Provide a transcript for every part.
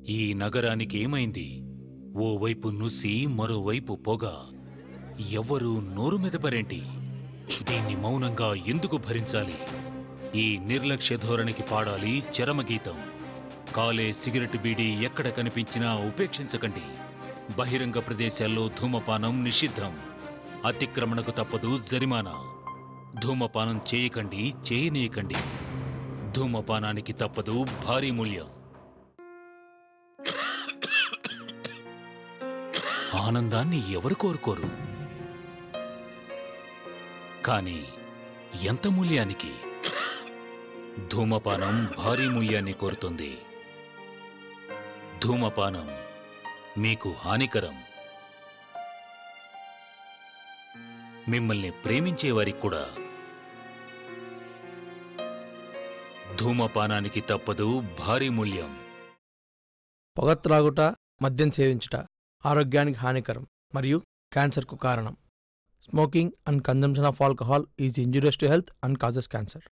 ఈ నగరానికి ఏమైంది ఓవైపు నుసి మరోవైపు పొగ ఎవ్వరూ నోరు మెదపరేంటి దీన్ని మౌనంగా ఎందుకు భరించాలి ఈ నిర్లక్ష్య ధోరణికి పాడాలి చరమగీతం కాలే సిగరెట్ బీడీ ఎక్కడ కనిపించినా ఉపేక్షించకండి బహిరంగ ప్రదేశాల్లో ధూమపానం నిషిద్ధం అతిక్రమణకు తప్పదు జరిమానా ధూమపానం చేయకండి చేయనీయకండి ధూమపానానికి తప్పదు భారీ మూల్యం ఆనందాన్ని ఎవరు కోరుకోరు కానీ ఎంత మూల్యానికి ధూమపానం భారీ మూల్యాన్ని కోరుతుంది ధూమపానం మీకు హానికరం మిమ్మల్ని ప్రేమించే వారికి కూడా ధూమపానానికి తప్పదు భారీ మూల్యం పొగ త్రాగుట మద్యం సేవించుట ఆరోగ్యానికి హానికరం మరియు క్యాన్సర్కు కారణం smoking and consumption of alcohol is injurious to health and causes cancer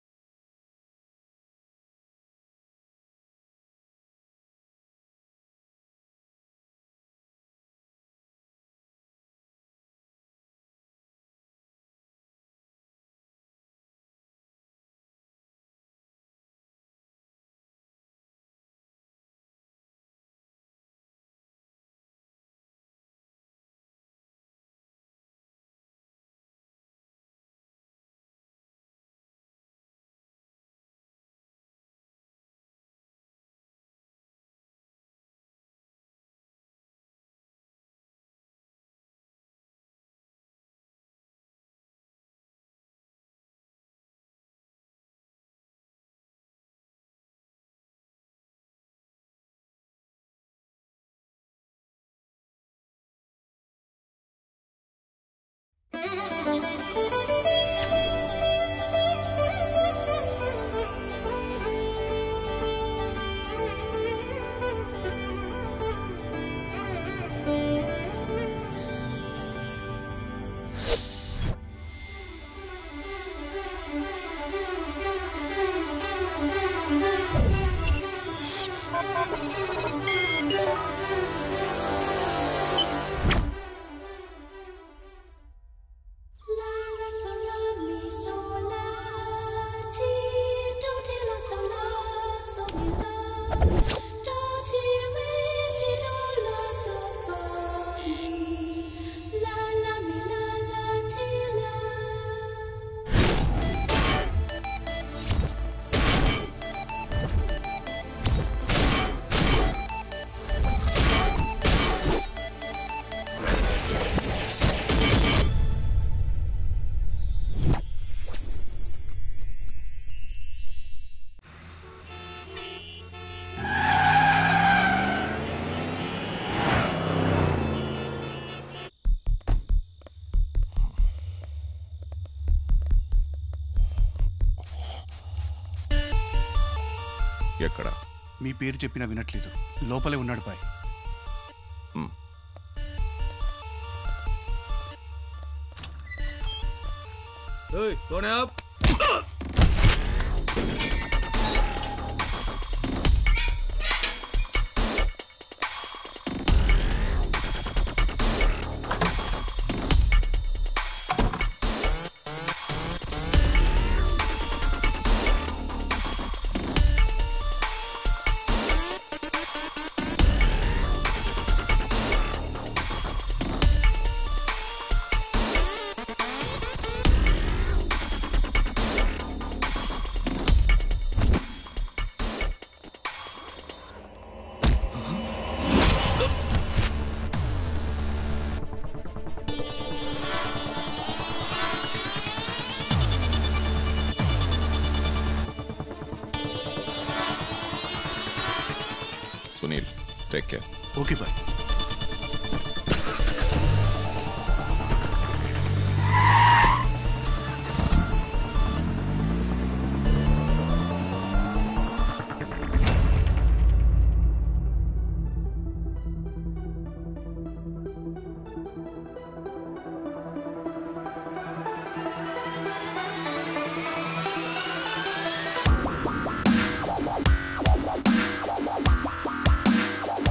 La so la mi so la ti do ti la so la so mi la do ti mi ti do la so fa ti la la mi la la ti la ఎక్కడ మీ పేరు చెప్పినా వినట్లేదు లోపలే ఉన్నాడు పాయ్ హ్మ్. Sunil take care okay bye La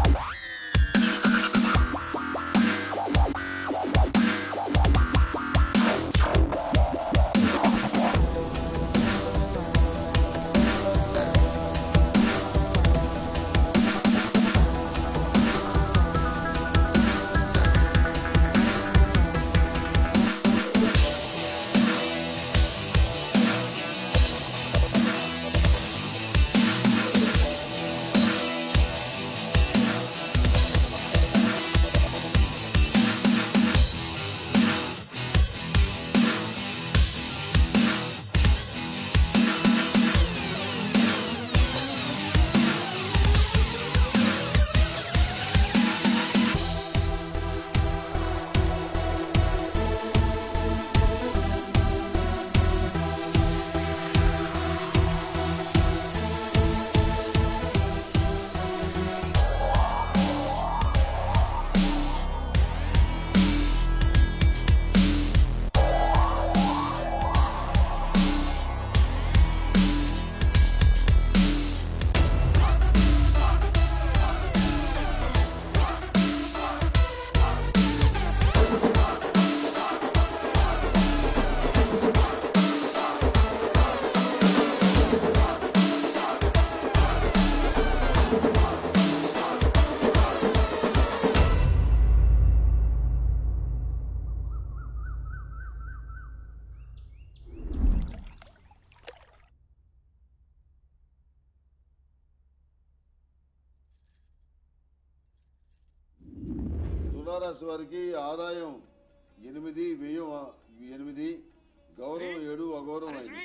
తులారాశి వారికి ఆదాయం ఎనిమిది వ్యయం ఆ- ఎనిమిది గౌరవం ఏడు అగౌరవం ఐదు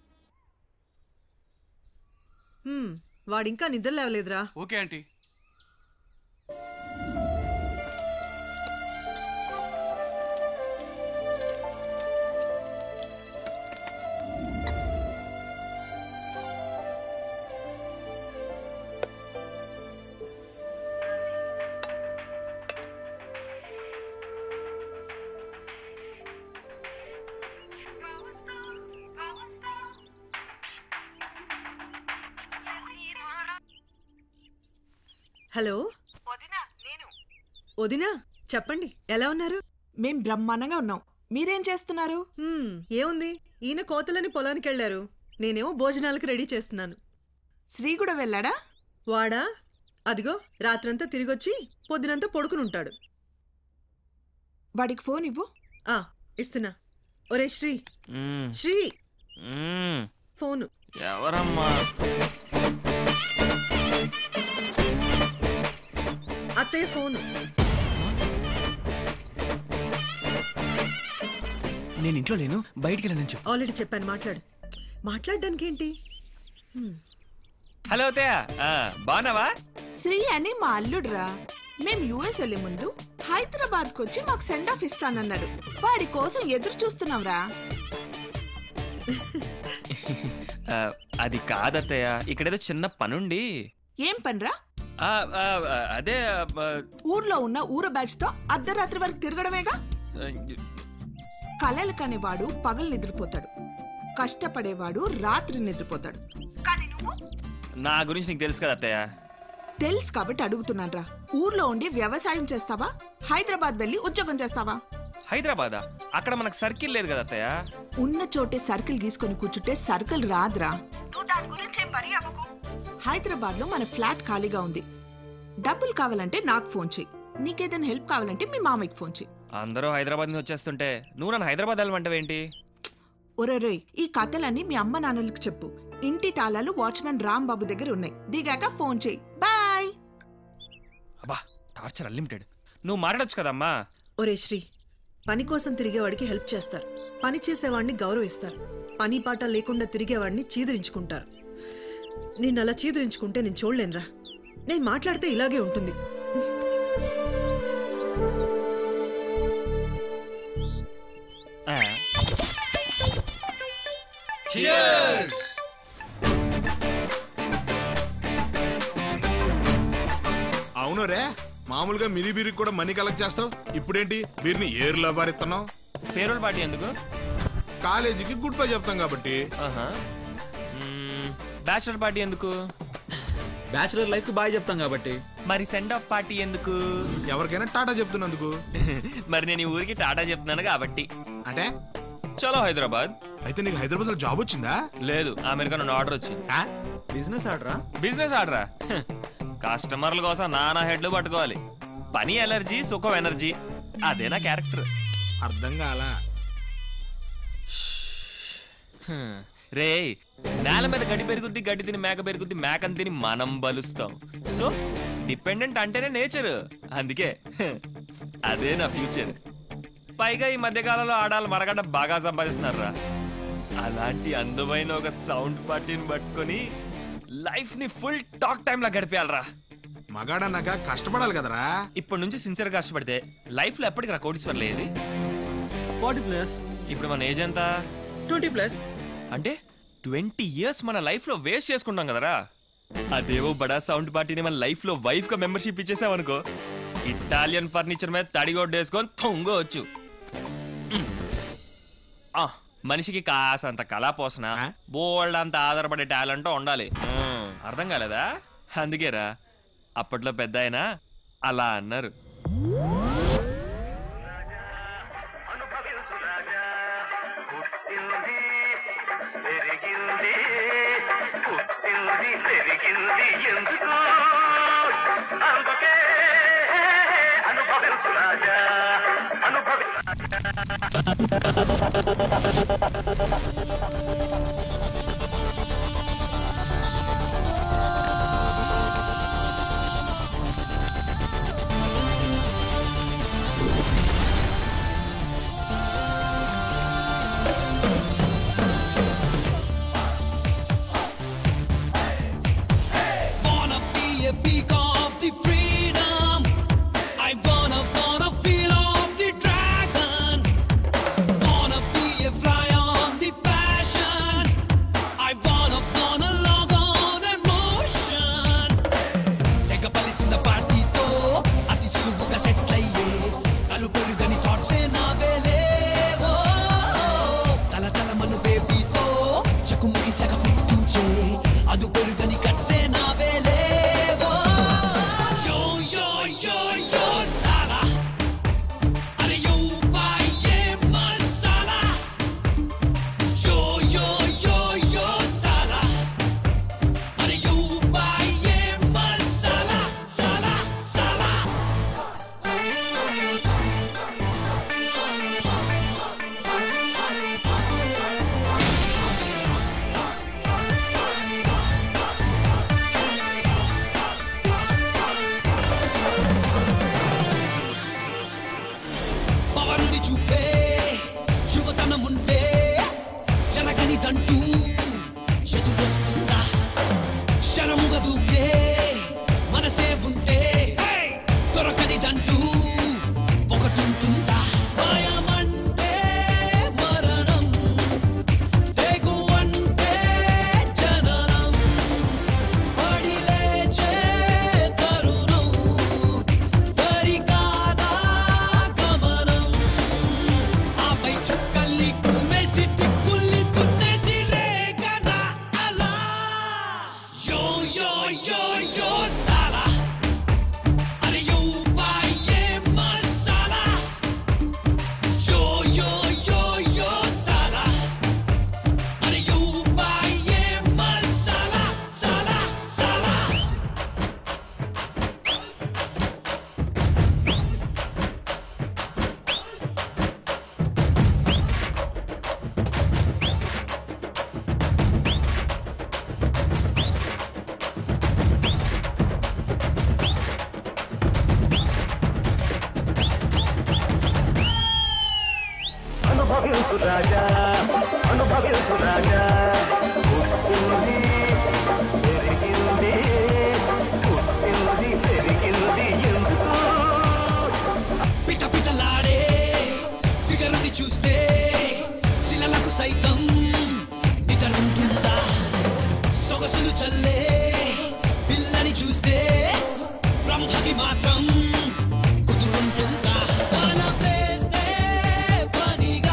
హ్మ్, వాడింకా నిద్ర లేవలేదురా ఓకే ఆంటీ హలో వదినా చెప్పండి ఎలా ఉన్నారు మేం బ్రహ్మాండంగా ఉన్నాం మీరేం చేస్తున్నారు హ్మ్, ఏముంది ఈయన కోతలని పొలానికి వెళ్ళారు నేనేమో భోజనాలకు రెడీ చేస్తున్నాను శ్రీ కూడా వెళ్ళాడా వాడా అదిగో రాత్రంతా తిరిగొచ్చి పొద్దునంతా పడుకుని ఉంటాడు వాడికి ఫోన్ ఇవ్వు ఆ ఇస్తున్నా ఒరే శ్రీ మ్మ్. శ్రీ మ్మ్. ఫోను ఎవరమ్మా అత్తయ్య ఫోను నేను ఇంట్లో లేను బయటికి వెళ్ళనని చెప్పు ఆల్రెడీ చెప్పాను మాట్లాడు మాట్లాడడానికి ఏంటి హలో అత్తయ్య ఆ, బాగున్నావా శ్రీ అని మా అల్లుడురా మేం యుఎస్ వెళ్లే ముందు హైదరాబాద్ వచ్చి మాకు సెండ్ ఆఫ్ ఇస్తానన్నాడు వాడి కోసం ఎదురు చూస్తున్నాంరా ఆ, అది కాదత్తయ్య ఇక్కడేదో చిన్న పనుండి ఏం పనిరా ఆ, ఆ, ఆ, అదే ఆ, ఊర్లో ఉన్న ఊర బ్యాచ్ తో అర్ధరాత్రి వరకు తిరగడమేగా ఆ, కలలు కనేవాడు పగలు నిద్రపోతాడు కష్టపడేవాడు రాత్రి నిద్రపోతాడు కానీ నువ్వు నా గురించి నీకు తెలుసు కదా అత్తయ్య తెలుసు కాబట్టి అడుగుతున్నాన్రా ఊర్లో ఉండి వ్యవసాయం చేస్తావా హైదరాబాద్ వెళ్ళి ఉద్యోగం చేస్తావా హైదరాబాదా అక్కడ మనకు సర్కిల్ లేదు కదా అత్తయ్య ఉన్న చోటే సర్కిల్ గీసుకొని కూర్చుంటే సర్కిల్ రాదురా హైదరాబాద్ లో మన ఫ్లాట్ ఖాళీగా ఉంది డబ్బులు కావాలంటే నాకు ఫోన్ చెయ్యి నీకేదైనా హెల్ప్ కావాలంటే మీ మామయ్యకి ఫోన్ చెయ్యి అందరూ హైదరాబాద్ నుంచి వచ్చేస్తుంటే నువ్వు నన్ను హైదరాబాద్ వెళ్ళమంటావేంటి ఒరే ఈ కథలన్నీ మీ అమ్మ నాన్నలకు చెప్పు ఇంటి తాళాలు వాచ్మెన్ రాంబాబు దగ్గర ఉన్నాయి దిగాక ఫోన్ చెయ్యి బాయ్ అబ్బా టార్చర్ అన్లిమిటెడ్ నువ్వు మాట్లాడొచ్చు కదమ్మా ఒరే శ్రీ పని కోసం తిరిగేవాడికి హెల్ప్ చేస్తారు పని చేసేవాడిని గౌరవిస్తారు పని పాట లేకుండా తిరిగేవాడిని చీదరించుకుంటారు నేను అలా చీదరించుకుంటే నేను చూడలేనురా నేను మాట్లాడితే ఇలాగే ఉంటుంది ఆ. అవును రే మామూలుగా మినీ బీరికి కూడా మనీ కలెక్ట్ చేస్తావు ఇప్పుడేంటి బీర్ని ఏరులో పారిస్తున్నావు ఫేర్వెల్ పార్టీ ఎందుకు కాలేజీకి గుడ్ బై చెప్తాం కాబట్టి ఆహా బ్యాచులర్ పార్టీ ఎందుకు బ్యాచులర్ లైఫ్ కి బాయ్ చెప్తాం కాబట్టి మరి సెండ్ ఆఫ్ పార్టీ ఎందుకు ఎవరికైనా టాటా చెప్తున్నందుకు మరి నేను ఈ ఊరికి టాటా చెప్తున్నాను కాబట్టి అంటే చలో హైదరాబాద్ అయితే నీకు హైదరాబాద్ లో జాబ్ వచ్చిందా లేదు అమెరికా నుండి ఆర్డర్ వచ్చింది బిజినెస్ ఆడరా బిజినెస్ ఆర్డరా హ్. కస్టమర్ల కోసం నానా హెడ్లు పట్టుకోవాలి పని ఎలర్జీ సుఖం ఎనర్జీ అదే నా క్యారెక్టర్ అర్థం కాలా రే నేల మీద గడ్డి పెరుగుద్ది గడ్డి తిని మేక పెరుగుద్ది మేకని తిని మనం బలుస్తాం సో డిపెండెంట్ అంటేనే నేచర్ అందుకే హ్, అదే నా ఫ్యూచర్ పైగా ఈ మధ్యకాలంలో ఆడాలి మరగడ్డ బాగా సంపాదిస్తున్నారా అలాంటి అందమైన ఒక సౌండ్ పార్టీని పట్టుకొని లైఫ్ ని ఫుల్ టాక్ టైమ్ లా గడిపేయాలరా మగాడన్నాక కష్టపడాలి కదరా ఇప్పటి నుంచి సిన్సియర్ గా కష్టపడితే లైఫ్ లో ఎప్పటికి నా కోటీశ్వర్ లేదు ఫార్టీ ప్లస్ ఇప్పుడు మన ఏజ్ ఎంత ట్వంటీ ప్లస్ అంటే ట్వంటీ ఇయర్స్ మన లైఫ్ లో వేస్ట్ చేసుకుంటాం కదరా అదేవో బడా సౌండ్ పార్టీని మన లైఫ్ లో వైఫ్ గా మెంబర్షిప్ ఇచ్చేసావనుకో ఇటాలియన్ ఫర్నిచర్ మీద తడిగొడ్డు వేసుకొని తొంగవచ్చు ఆ, మనిషికి కాసంత కళా పోసన బోల్డ్ అంత ఆధారపడే టాలెంట్ ఉండాలి ఉమ్, అర్థం కాలేదా అందుకేరా అప్పట్లో పెద్ద ఆయన అలా అన్నారు కుమ్మికి సగ పుట్టించే అది పెరుగని కట్సే నా వేలేవో యో యో యో యో సాలా అరే యూ బై ఏ మసాలా యో యో యో యో సాలా అరే యూ బై ఏ మసాలా సాలా సాలా పవనుని చూపే యువతనముంటే జనగనిదంటూ ఎదురొస్తుందా శరముగా దూకే మనసే ఉంటే దొరకనిదంటూ ఒకటుంటుందా భయమంటే మరణం తెగు అంటే జననం పడి లేచే తరుణం దరికాదా గమనం ఆపై చుక్కల్ని కుమ్మేసి తిక్కుల్ని తున్నేసి రేగన అలా యో యో యో యో సాలా అరే యూ బై ఏ మసాలా యో యో యో యో సాలా అరే యూ బై ఏ మసాలా సాలా సాలా అనుభవించు రాజా అనుభవించు రాజా పుట్టింది పెరిగింది పుట్టింది పెరిగింది ఎందుకు పిట పిటలాడే ఫిగరుని చూస్తే శిలలకు సైతం నిద్రుంటుందా సొగసులు చల్లే పిల్లని చూస్తే బ్రహ్మకి మాత్రం కుదురుంటుందా వల వేస్తే పనిగా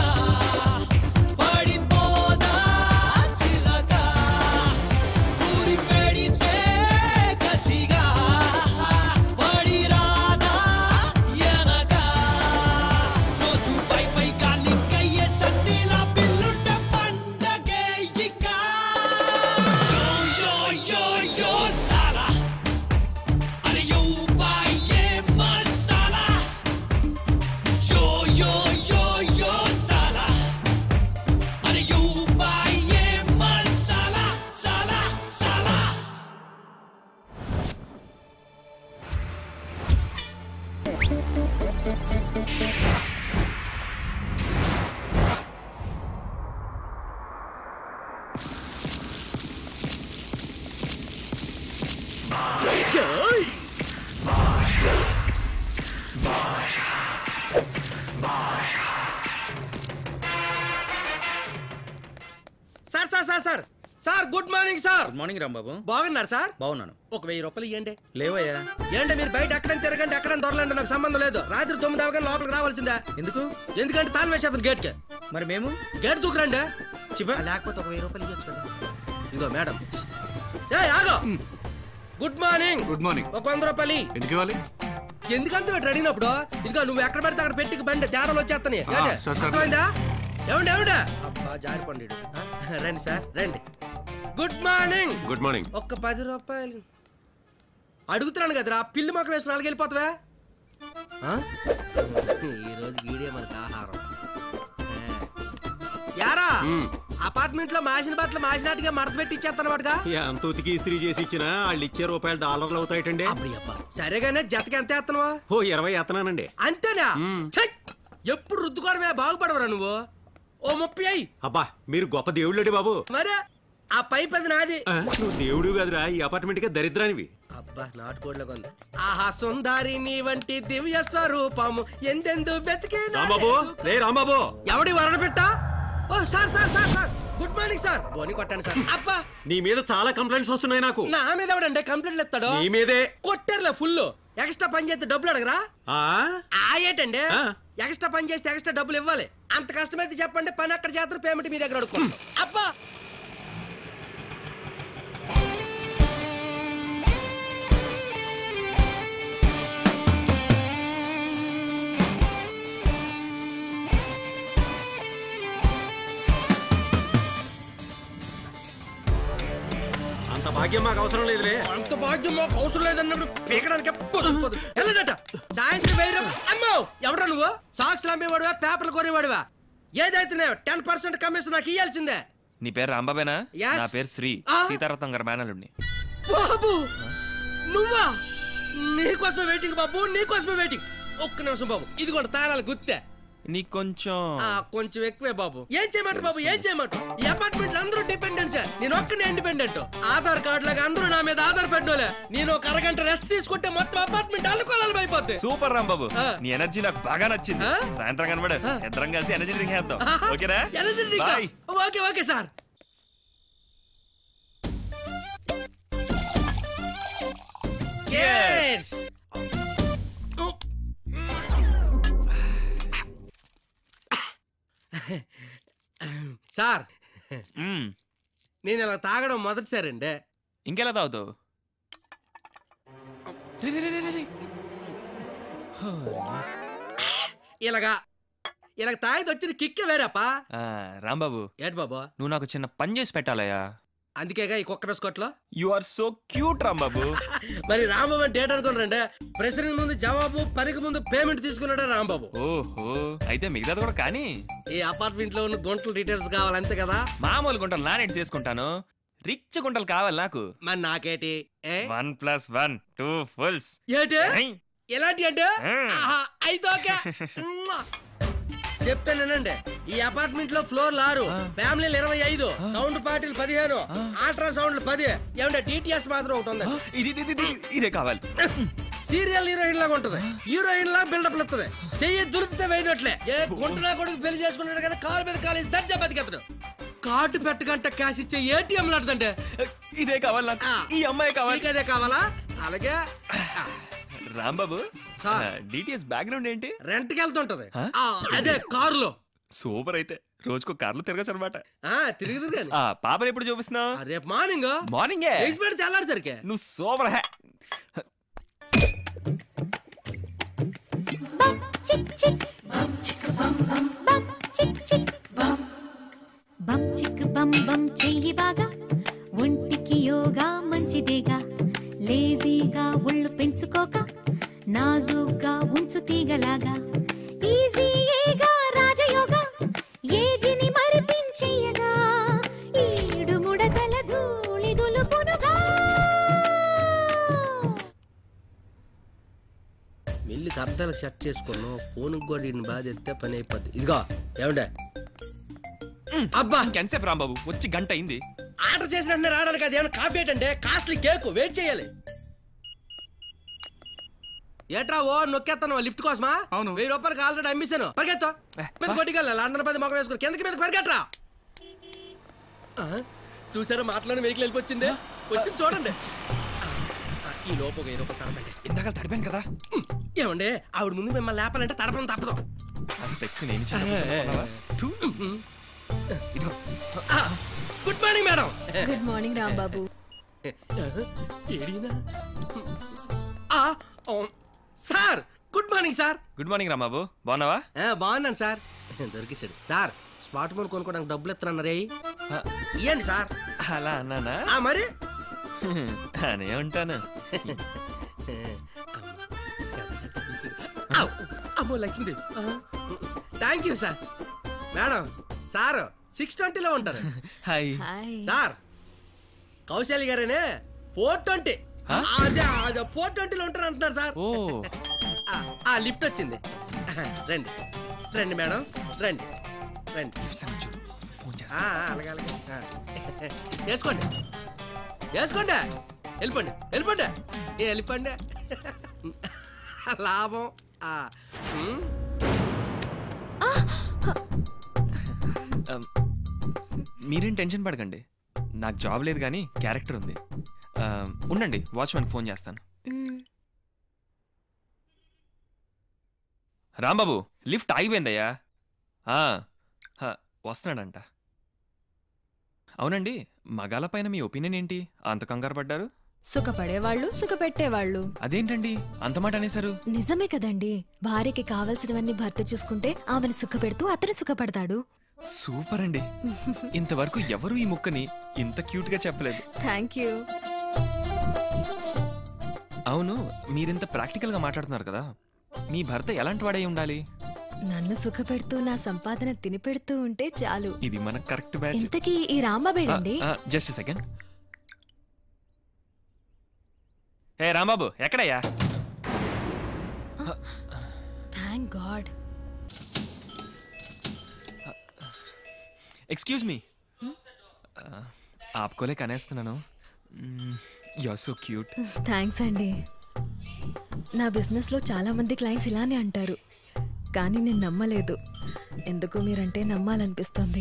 పడిపోదా శిలక ఊరి పెడితే కసిగా పడి రాదా ఎనక రోజు ఫై ఫై గాలింకయ్యే సన్నీలా పిల్లుంట పండగే ఇక యో యో యో యో సాలా అరే యో బై ఏ మసాలా యో యో యో యో సాలా అరే యో బై ఏ మసాలా సాలా సాలా sir sir sir sir sir good morning sir good morning Rambabu బాగున్నారు సార్ బాగున్నాను ఒక వెయ్యి రూపాయలు ఇవ్వండి లేవయ్యా ఏంటి మీరు బయట ఎక్కడ తిరగండి ఎక్కడ దొరలండి నాకు సంబంధం లేదు రాత్రి తొమ్మిది అవగానే లోపలికి రావాల్సిందే ఎందుకు ఎందుకంటే తాళం వేసేస్తాను గేట్ కి మరి మేము గేట్ దూకురండి చిపా లేకపోతే ఒక వెయ్యి రూపాయలు ఇవ్వచ్చు కదా ఇదిగో మేడం ఏ ఆగో గుడ్ మార్నింగ్ గుడ్ మార్నింగ్ ఒక వంద రూపాయలు ఇయ్యి. ఎందుకు ఇవ్వాలి ఎందుకంత పెట్టి అడిగినప్పుడు ఇదిగో నువ్వు ఎక్కడ పెడితే అక్కడ పెట్టి బండి తేడాలు వచ్చేస్తాయి ఆ, సరే, సరే. అర్థమైందా ఏమండి ఏమండి అబ్బా జారిపండి ఈడు. ఆ, రండి సార్ రండి గుడ్ మార్నింగ్ గుడ్ మార్నింగ్ ఒక్క పది రూపాయలు అడుగుతున్నాను కదరా పిల్లి మొక్క వేసి నాలుగు వెళ్ళిపోతావా ఆ? ఈ రోజు గీడే మనకు ఆహారం ఆ. యారా అపార్ట్మెంట్ లో మాసిన బట్టలు మాసినట్టుగా మడత పెట్టి ఇచ్చేస్తాను వాడుగా ఎంత ఉతికి ఇస్త్రీ చేసి ఇచ్చినా వాళ్ళు ఇచ్చే రూపాయలు డాలర్లు అవుతాయటండి సరేగానే జతకి ఎంత వేస్తున్నావా ఓ ఇరవై ఎత్తనానండి అంతేనా ఛై! ఎప్పుడు రుద్దుకోవడమే బాగుపడవరా నువ్వు ఓ ముప్పై అయ్యి అబ్బా మీరు గొప్ప దేవుళ్ళడి బాబు మరే ఆ పైప్ అది నాది ఆ, నువ్వు దేవుడు కాదురా ఈ అపార్ట్మెంట్ కే దరిద్రానివి అబ్బా నాటుకోడ్లకు ఉంది ఆహా సుందారి నీ వంటి దివ్య స్వరూపము ఎందెందు వెతికి రాంబాబు రే రాంబాబు ఎవడి వరణ పెట్టా ఓ sir sir sir sir good morning sir బోని కొట్టాను సార్ అబ్బా నీ మీద చాలా కంప్లైంట్స్ వస్తున్నాయి నాకు నా మీద ఎవడంటే కంప్లైంట్లు ఎత్తాడు నీ మీదే కొట్టారులే ఫుల్ ఎక్స్ట్రా పని చేస్తే డబ్బులు అడగరా ఆ ఆ ఏటండి ఎక్స్ట్రా పని చేస్తే ఎక్స్ట్రా డబ్బులు ఇవ్వాలి అంత కష్టమైతే చెప్పండి పని అక్కడ చేస్తారు పేమెంట్ మీ దగ్గర అడుక్కో అబ్బా అంత భాగ్యం మాకు అవసరం లేదులే అంత భాగ్యం మాకు అవసరం లేదన్నప్పుడు పీకడానికి వెళ్ళడట సాయంత్రం వేరు అమ్మో ఎవడా నువ్వు సాక్స్ అమ్మేవాడువా పేపర్లు కొనేవాడువా ఏదైతే టెన్ పర్సెంట్ కమిషన్ నాకు ఇయ్యాల్సిందే నీ పేరు రాంబాబేనా Yes. నా పేరు శ్రీ ఆ. సీతారత్నం గారి మేనలుడిని బాబు నువ్వా నీకోసమే వెయిటింగ్ బాబు నీకోసమే వెయిటింగ్ ఒక్క నిమిషం బాబు ఇదిగోండి తాళాలు గుర్తే నీకు కొంచెం ఆ కొంచెం ఎక్కువే బాబు ఏం చేయమంటారు బాబు ఏం చేయమంటారు ఈ అపార్ట్మెంట్ అందరూ డిపెండెంట్స్ నేను ఒక్కనే ఇండిపెండెంట్ ఆధార్ కార్డు లాగా అందరూ నా మీద ఆధార్ పెట్టోలే నేను ఒక అరగంట రెస్ట్ తీసుకుంటే మొత్తం అపార్ట్మెంట్ అల్లుకోవాలి అయిపోద్ది సూపర్ రాంబాబు ఆ. నీ ఎనర్జీ నాకు బాగా నచ్చింది ఆ? సాయంత్రం కనబడు ఇద్దరం కలిసి ఎనర్జీ డ్రింక్ చేద్దాం ఓకేనా energy drink boy okay okay sir Cheers! Sir నేను ఇలా తాగడం మొదటిసారండి ఇంకెలా తాగుతావు రే, రే, రే, రే, రే, రే. ఇలాగా ఇలాగ తాగితే వచ్చిన కిక్కే వేరేపా ఆ, రాంబాబు ఏంటి బాబు నువ్వు నాకు చిన్న పని చేసి పెట్టాలయ్యా అందుకేగా ఈ కుక్క బిస్కొట్లో you are so cute Rambabu మరి రాంబాబు అంటే ఏంటనుకున్నారంటే ప్రశ్నకి ముందు జవాబు పనికి ముందు పేమెంట్ తీసుకున్నాడే రాంబాబు ఓహో అయితే మిగతాది కూడా కానీ ఈ అపార్ట్మెంట్ లో ఉన్న గుంటల డీటెయిల్స్ కావాలి అంతే కదా మామూలు గుంటలు నానేటి చేసుకుంటాను రిచ్ గుంటలు కావాలి నాకు మరి నాకేటి ఏ one plus one two fulls ఏంటి ఎలాంటి అంటే ఆ. ఆహా, అయితే ఓకే మ్వా. చెప్తానేనండి ఈ అపార్ట్మెంట్ లో ఫ్లోర్ ఆరు ఫ్యామిలీలు ఇరవై ఐదు సౌండ్ పార్టీలు పదిహేను అల్ట్రా సౌండ్లు పది ఏమంటే టీటీఎస్ మాత్రం ఒకటి ఉంది ఇది ఇది, ఇది, ఇదే కావాలి సీరియల్ హీరోయిన్ లాగా ఉంటది హీరోయిన్ లా బిల్డప్ ఇస్తుంది చెయ్యి దురిపితే వేయనట్లే ఏ గుంటనా కొడుకు పెళ్లి చేసుకున్నాడు కానీ కాలు మీద కాలేసి దర్జా బతికెత్తడు కార్డు పెట్టకంట క్యాష్ ఇచ్చే ఏటీఎం లాంటిదంటే ఇదే కావాలి నాకు ఈ అమ్మాయి కావాలి నీకు అదే కావాలా అలాగే రాంబాబు సార్. డిటిఎస్ బ్యాక్గ్రౌండ్ ఏంటి రెంట్ కి వెళ్తుంటది ఆ, అదే కారులో సూపర్ అయితే రోజుకో కార్లు తిరగచ్చు అనమాట ఆ తిరిగి తిరిగాను ఆ పాపని ఎప్పుడు చూపిస్తున్నావు రేపు మార్నింగ్ మార్నింగే వేసి పెడితే తెల్లారిసరికి నువ్వు సూపర్ హే బం చిక్ బం బం చెయ్యి బాగా ఒంటికి యోగా మంచిదేగా లేజీగా ఒళ్ళు పెంచుకోక నాజూగ్గా ఉంచు తీగలాగా ఈజీగా రాజయోగా ఏజిని మరిపించేయగా ఈడు ముడతల ధూళి దులుపునుగా మెల్లికి అర్థాలు సెట్ చేసుకున్నాం ఫోన్ కూడా ఈయన బాధ ఎత్తే పని అయిపోద్ది ఇదిగో ఏమండే అబ్బా ఇంకెంతసేపు రాంబాబు వచ్చి గంట అయింది ఆర్డర్ చేసిన వెంటనే రావడానికి అది ఏమైనా కాఫీ ఏంటంటే కాస్ట్లీ కేక్ వెయిట్ చేయాలి ఏట్రా ఓ నొక్కేస్తాను లిఫ్ట్ కోసమా అవును వెయ్యి రూపాయలకి ఆల్రెడీ అమ్మేశాను పరిగెత్తా మీద కొట్టికెళ్ళా లండన్ పది మొక్క వేసుకుని కిందకి మీద పరిగెట్రా ఆ, చూసారా మాట్లాడిన వెహికల్ వెళ్ళిపోయింది వచ్చింది చూడండి ఆ, ఈ లోపు ఒక ఇరవై తడపండి ఇందాక తడిపాను కదా ఏమండి ఆవిడ ముందు మిమ్మల్ని లేపాలంటే తడపడం తప్పదు ఆ స్పెక్స్ నేను చిన్నప్పుడు good morning madam good morning Rambabu ఏడీనా ఆ, ఓ, sir good morning sir good morning Rambabu బాగున్నావా ఆ, బాగున్నాను సార్ దొరికేసాడు సార్ స్మార్ట్ ఫోన్ కొనుక్కోడానికి డబ్బులు ఇస్తున్నారే ఇవ్వండి సార్ అలా అన్నానా ఆ, మరి అనే ఉంటాను ఔ, అమ్మో Lakshmidevi thank you sir madam sir six ట్వంటీలో ఉంటారు హాయ్ సార్ కౌశల్య గారేనే ఫోర్ ట్వంటీ అదే అదే ఫోర్ ట్వంటీలో ఉంటారు అంటున్నారు సార్ ఓ ఆ, ఆ లిఫ్ట్ వచ్చింది రండి రండి మేడం రండి రండి ఆ, ఆ, అలాగే అలాగే ఆ. వేసుకోండి వేసుకోండి వెళ్ళిపోండి వెళ్ళిపోండి ఏ, వెళ్ళిపోండి లాభం ఆ, ఉమ్. Um, మీరేం టెన్షన్ పడకండి నాకు జాబ్ లేదు కానీ క్యారెక్టర్ ఉంది Um, ఉండండి వాచ్మెన్ ఫోన్ చేస్తాను రాంబాబు లిఫ్ట్ ఆగిపోయిందయ్యా ఆ, హ, వస్తున్నాడంట అవునండి మగాల పైన మీ ఒపీనియన్ ఏంటి అంత కంగారు పడ్డారు సుఖపడేవాళ్ళు సుఖపెట్టేవాళ్ళు అదేంటండి అంత మాట అనేశారు నిజమే కదండి భార్యకి కావలసినవన్నీ భర్త చూసుకుంటే ఆమెను సుఖపెడుతూ అతను సుఖపడతాడు సూపర్ అండి ఇంతవరకు ఎవరు ఈ ముక్కని ఇంత క్యూట్ గా చెప్పలేదు థ్యాంక్ యూ అవును మీరింత ప్రాక్టికల్ గా మాట్లాడుతున్నారు కదా మీ భర్త ఎలాంటి వాడై ఉండాలి నన్ను సుఖపెడుతూ నా సంపాదన తినిపెడుతూ ఉంటే చాలు ఇది మన కరెక్ట్ బ్యాచ్ ఇంతకీ ఈ రాంబాబేడండి జస్ట్ సెకండ్ ఏ రాంబాబు ఎక్కడయ్యా థ్యాంక్ గాడ్ ఎక్స్క్యూజ్ మీ ఆపుకోలే కనేస్తున్నాను you are so cute thanks అండి నా బిజినెస్లో చాలా మంది క్లయింట్స్ ఇలానే అంటారు కానీ నేను నమ్మలేదు ఎందుకు మీరంటే నమ్మాలనిపిస్తుంది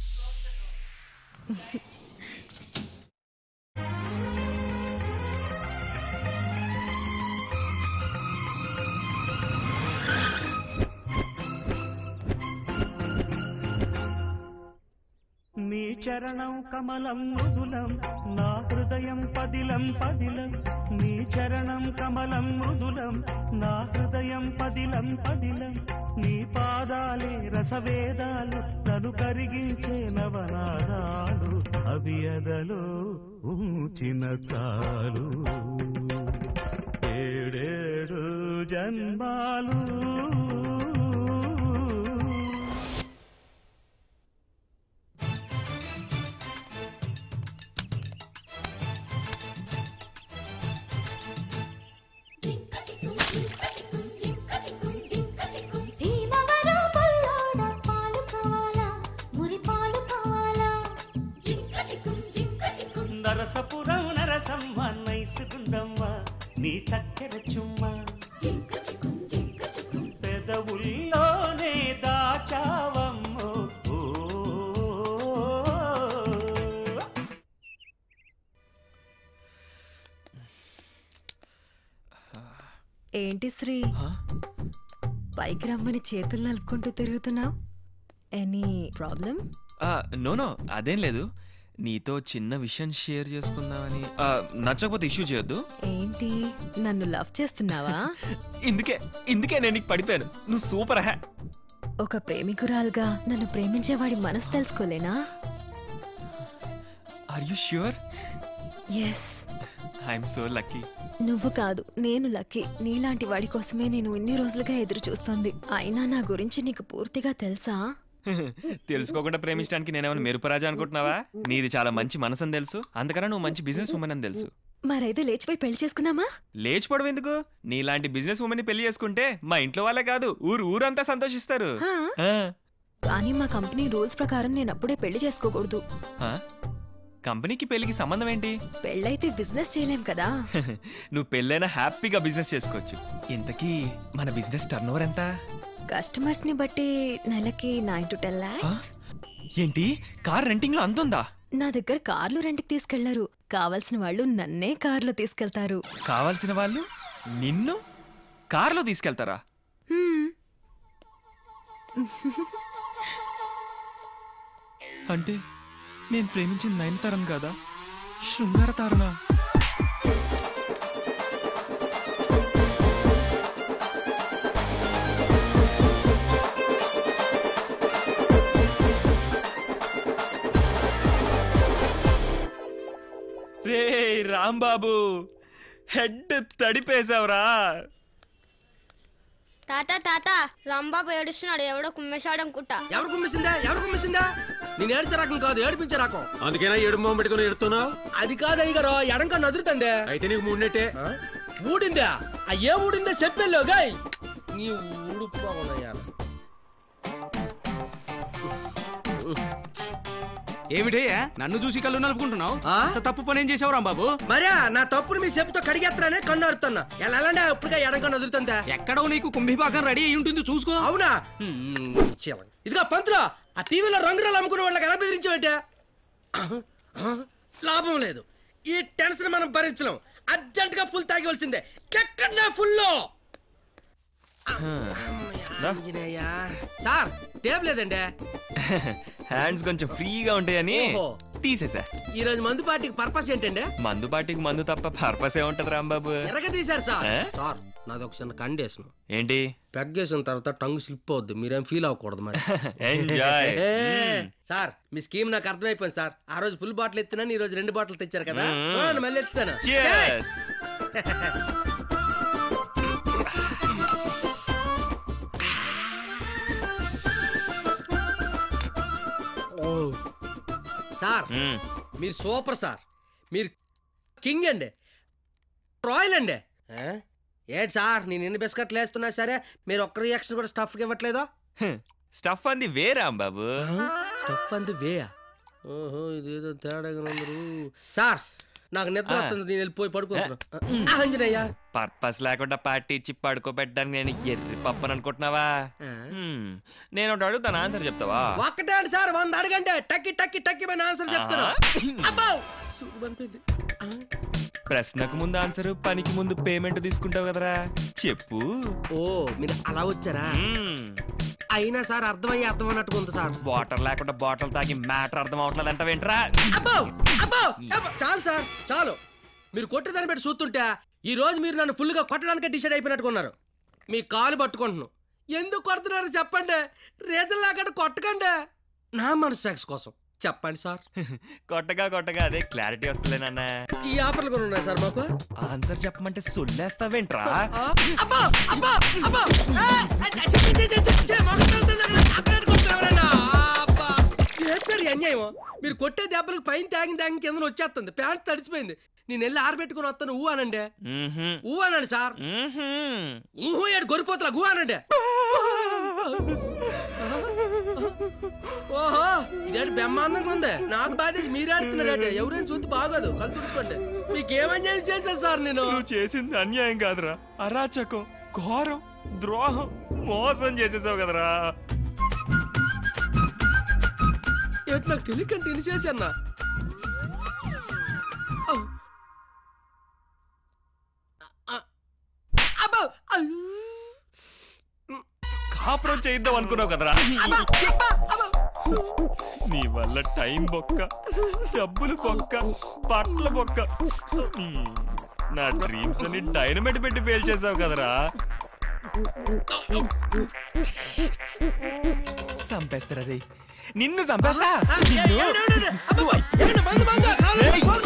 నీ చరణం కమలం మృదులం నా హృదయం పదిలం పదిలం నీ చరణం కమలం మృదులం నా హృదయం పదిలం పదిలం నీ పాదాలే రసవేదాలు నన్ను కరిగించే నవనాదాలు అవి అదలో ఉంచిన చాలు ఏడేడు జన్మాలు భీమవరం బుల్లోడ పాలు కావాలా మురి పాలు కావాలా నరసపురం నరసమ్మ నైసుకుందమ్మ నీ చక్కెర చుమ్మ పెదవుల్లోనే దాచావమ్మో ఓ. ఏంటి శ్రీ పైకి రమ్మని చేతులు నలుపుకుంటూ తిరుగుతున్నావు ఎనీ ప్రాబ్లం నో నో అదేం లేదు నీతో చిన్న విషయం షేర్ చేసుకుందామని ఆ, నచ్చకపోతే ఇష్యూ చేయొద్దు ఏంటి నన్ను లవ్ చేస్తున్నావా ఇందుకే ఇందుకే నేను నీకు పడిపోయాను నువ్వు సూపర్ హ్యా ఒక ప్రేమికురాలుగా నన్ను ప్రేమించేవాడి మనసు తెలుసుకోలేనా are you sure yes I'm so lucky నువ్వు కాదు నేను లక్కీ నీలాంటి వాడి కోసమే నేను ఇన్ని రోజులుగా ఎదురు చూస్తోంది అయినా నా గురించి నీకు పూర్తిగా తెలుసా తెలుసుకోకుండా ప్రేమించడానికి నేనేమైనా మెరుపరాజా అనుకుంటున్నావా నీది చాలా మంచి మనసని తెలుసు అందుకనే నువ్వు మంచి బిజినెస్ ఉమెన్ అని తెలుసు మరైతే లేచిపోయి పెళ్లి చేసుకుందామా లేచిపోవడం ఎందుకు నీలాంటి బిజినెస్ ఉమెన్ పెళ్లి చేసుకుంటే మా ఇంట్లో వాళ్ళే కాదు ఊరు ఊరంతా సంతోషిస్తారు హా? ఆ, కానీ మా కంపెనీ రూల్స్ ప్రకారం నేను అప్పుడే పెళ్లి చేసుకోకూడదు ఆ? కంపెనీకి పెళ్లికి సంబంధం ఏంటి పెళ్ళైతే బిజినెస్ చేయలేం కదా నువ్వు పెళ్ళైనా హ్యాపీగా బిజినెస్ చేసుకోవచ్చు ఇంతకీ మన బిజినెస్ టర్న్ ఓవర్ ఎంత కస్టమర్స్ ని బట్టి నెలకి నైన్ టు టెన్ లాక్స్ ఏంటి కార్ రెంటింగ్ లో అంతుందా నా దగ్గర కార్లు రెంట్కి తీసుకెళ్లరు కావాల్సిన వాళ్ళు నన్నే కార్లో తీసుకెళ్తారు కావాల్సిన వాళ్ళు నిన్ను కార్లో తీసుకెళ్తారా హ్మ్. అంటే నేను ప్రేమించిన నయనతారం కదా శృంగార తారణ రే రాంబాబు హెడ్ తడిపేశావురా తాత తాత రాంబాబు ఏడుస్తున్నాడు ఎవడో కుమ్మేశాడు అనుకుంటా ఎవరు కుమ్మిసిందా ఎవరు కుమ్మిసిందా నేను ఏడ్చే రకం కాదు ఏడిపించే రకం అందుకేనా ఏడు మొహం పెట్టుకుని ఎడుతున్నావు అది కాదు అయ్యగారు ఎడంకా నదురుతందే అయితే నీకు మూడినట్టే ఊడిందా ఆ ఏ ఊడిందో చెప్పేలో గాయ్ నీ ఊడిపోవనయ్యా ఏమిటయ్యా నన్ను చూసి కళ్ళు నలుపుకుంటున్నావు అంత తప్పు పని ఏం చేసావు రాంబాబు మరే నా తప్పుని మీ చెప్పుతో కడిగేస్తానే కన్ను అరుతున్నా ఎలా ఎలాంటి అప్పుడుగా ఎడంకా నదురుతుందా ఎక్కడో నీకు కుంభిపాకం రెడీ అయి ఉంటుంది చూసుకో అవునా ఇదిగో పంతులు ఆ టీవీలో రంగురాలు అమ్ముకునే వాళ్ళకి ఎలా బెదిరించావంటే లాభం లేదు ఈ టెన్షన్ మనం భరించలేం అర్జెంట్ గా ఫుల్ తాగివలసిందే ఎక్కడ ఫుల్ సార్ టేబుల్ లేదండి హ్యాండ్స్ కొంచెం ఫ్రీగా ఉంటాయని ఓహో. తీసేసా ఈ రోజు మందు పార్టీకి పర్పస్ ఏంటండి మందు పాటికి మందు తప్ప పర్పస్ ఏ ఉంటది రాంబాబు ఎరగ తీశారు సార్ ఏ? సార్ నాది ఒక చిన్న కండిషన్ ఏంటి పెగ్గేసిన తర్వాత టంగ్ స్లిప్ అవుద్ది మీరేం ఫీల్ అవ్వకూడదు మరి Enjoy. ఏ, మ్మ్. సార్ మీ స్కీమ్ నాకు అర్థమైపోయింది సార్ ఆ రోజు ఫుల్ బాటిల్ ఎత్తినా ఈ రోజు రెండు బాటిల్ తెచ్చారు కదా మ్మ్. చూడండి మళ్ళీ ఎత్తుతాను Cheers. ఓ. సార్ మ్మ్. మీరు సూపర్ సార్ మీరు కింగ్ అండి రాయల్ అండి ఏ? ఏంటి సార్ నేను ఎన్ని బిస్కెట్లు వేస్తున్నా సరే మీరు ఒక్క రియాక్షన్ కూడా స్టఫ్కి ఇవ్వట్లేదా స్టఫ్ అంది వేరా బాబు స్టఫ్ అంది వేయా ఓహో ఇదేదో తేడాగా ఉందరు సార్ నాకు నిద్ర ఆ. వస్తుంది నేను వెళ్ళిపోయి పడుకుంటున్నా ఆ, ఆంజనేయ పర్పస్ లేకుండా పార్టీ ఇచ్చి పడుకోబెట్టడానికి నేను ఎర్రి పప్పని అనుకుంటున్నావా హ్మ్. నేను ఒకటి అడుగుతాను ఆన్సర్ చెప్తావా ఒక్కటే అండి సార్ వంద అడగండి టక్కి టక్కి టక్కి మన ఆన్సర్ చెప్తాను అబ్బో సూపర్ అనిపించింది. ప్రశ్నకు ముందు ఆన్సర్ పనికి ముందు పేమెంట్ తీసుకుంటావు కదరా చెప్పు ఓ మీరు అలా వచ్చారా అయినా సార్ అర్థమయ్యి అర్థం అన్నట్టుగా ఉంది సార్ వాటర్ లేకుండా బాటిల్ తాగి మ్యాటర్ అర్థం అవట్లేదు అంటావేంట్రా అబ్బో అబ్బో అబ్బో, చాలు సార్ చాలు మీరు కొట్టేదాన్ని పెట్టి చూస్తుంటే ఈ రోజు మీరు నన్ను ఫుల్గా కొట్టడానికి డిసైడ్ అయిపోయినట్టుగా ఉన్నారు మీ కాలు పట్టుకుంటున్నాను ఎందుకు కొడుతున్నారు చెప్పండి రీజన్ లేకుండా కొట్టకండి నా మనసు సెక్స్ కోసం చెప్పండి సార్ కొట్టగా కొట్టగా అదే క్లారిటీ వస్తలేనన్న ఈ ఆఫర్లు కూడా ఉన్నాయి సార్ మాకు ఆన్సర్ చెప్పమంటే సొల్లేస్తావేంట్రా అబ్బో అబ్బో అబ్బో ఏ, ఏ, ఛీ, ఛీ, ఛీ, ఛీ, ఛీ, ఛీ, మొహం తగులుతుంది అక్కడ. అక్కడ కొడుతున్నారు ఎవరైనా? అబ్బా. ఏంటి సార్ ఈ అన్యాయం మీరు కొట్టే దెబ్బలకు పైన తాగిన తాగిన కింద వచ్చేస్తుంది ప్యాంట్ తడిచిపోయింది నేను వెళ్ళి ఆరబెట్టుకుని వస్తాను ఊ అనండి ఊ అనండి సార్ ఊహు ఏడు గొరిపోతులా ఊ అనండి ఓహో ఇదేంటి బ్రహ్మాండంగా ఉంది నాకు బాధేసి మీరు ఆడుతున్నారంటే ఎవరైనా చూస్తే బాగోదు కళ్ళు తుడుచుకోండి మీకేమన్యాయం చేశాను సార్ నేను నువ్వు చేసింది అన్యాయం కాదురా అరాచకం ఘోరం ద్రోహం మోసం చేసేసావు కదరా ఏంటి నాకు తెలియకంటే ఎన్ని చేశాన్నా అబ్బో కాపురం చేయిద్దాం అనుకున్నావు కదరా నీ వల్ల టైం బొక్క డబ్బులు బొక్క బట్టల బొక్క నీ, నా డ్రీమ్స్ అని డైనమైట్ పెట్టి పేల్చేసావు కదరా చంపేస్తారా రే నిన్ను చంపేస్తా నిన్ను. నువ్వు అయ్- ఏయ్!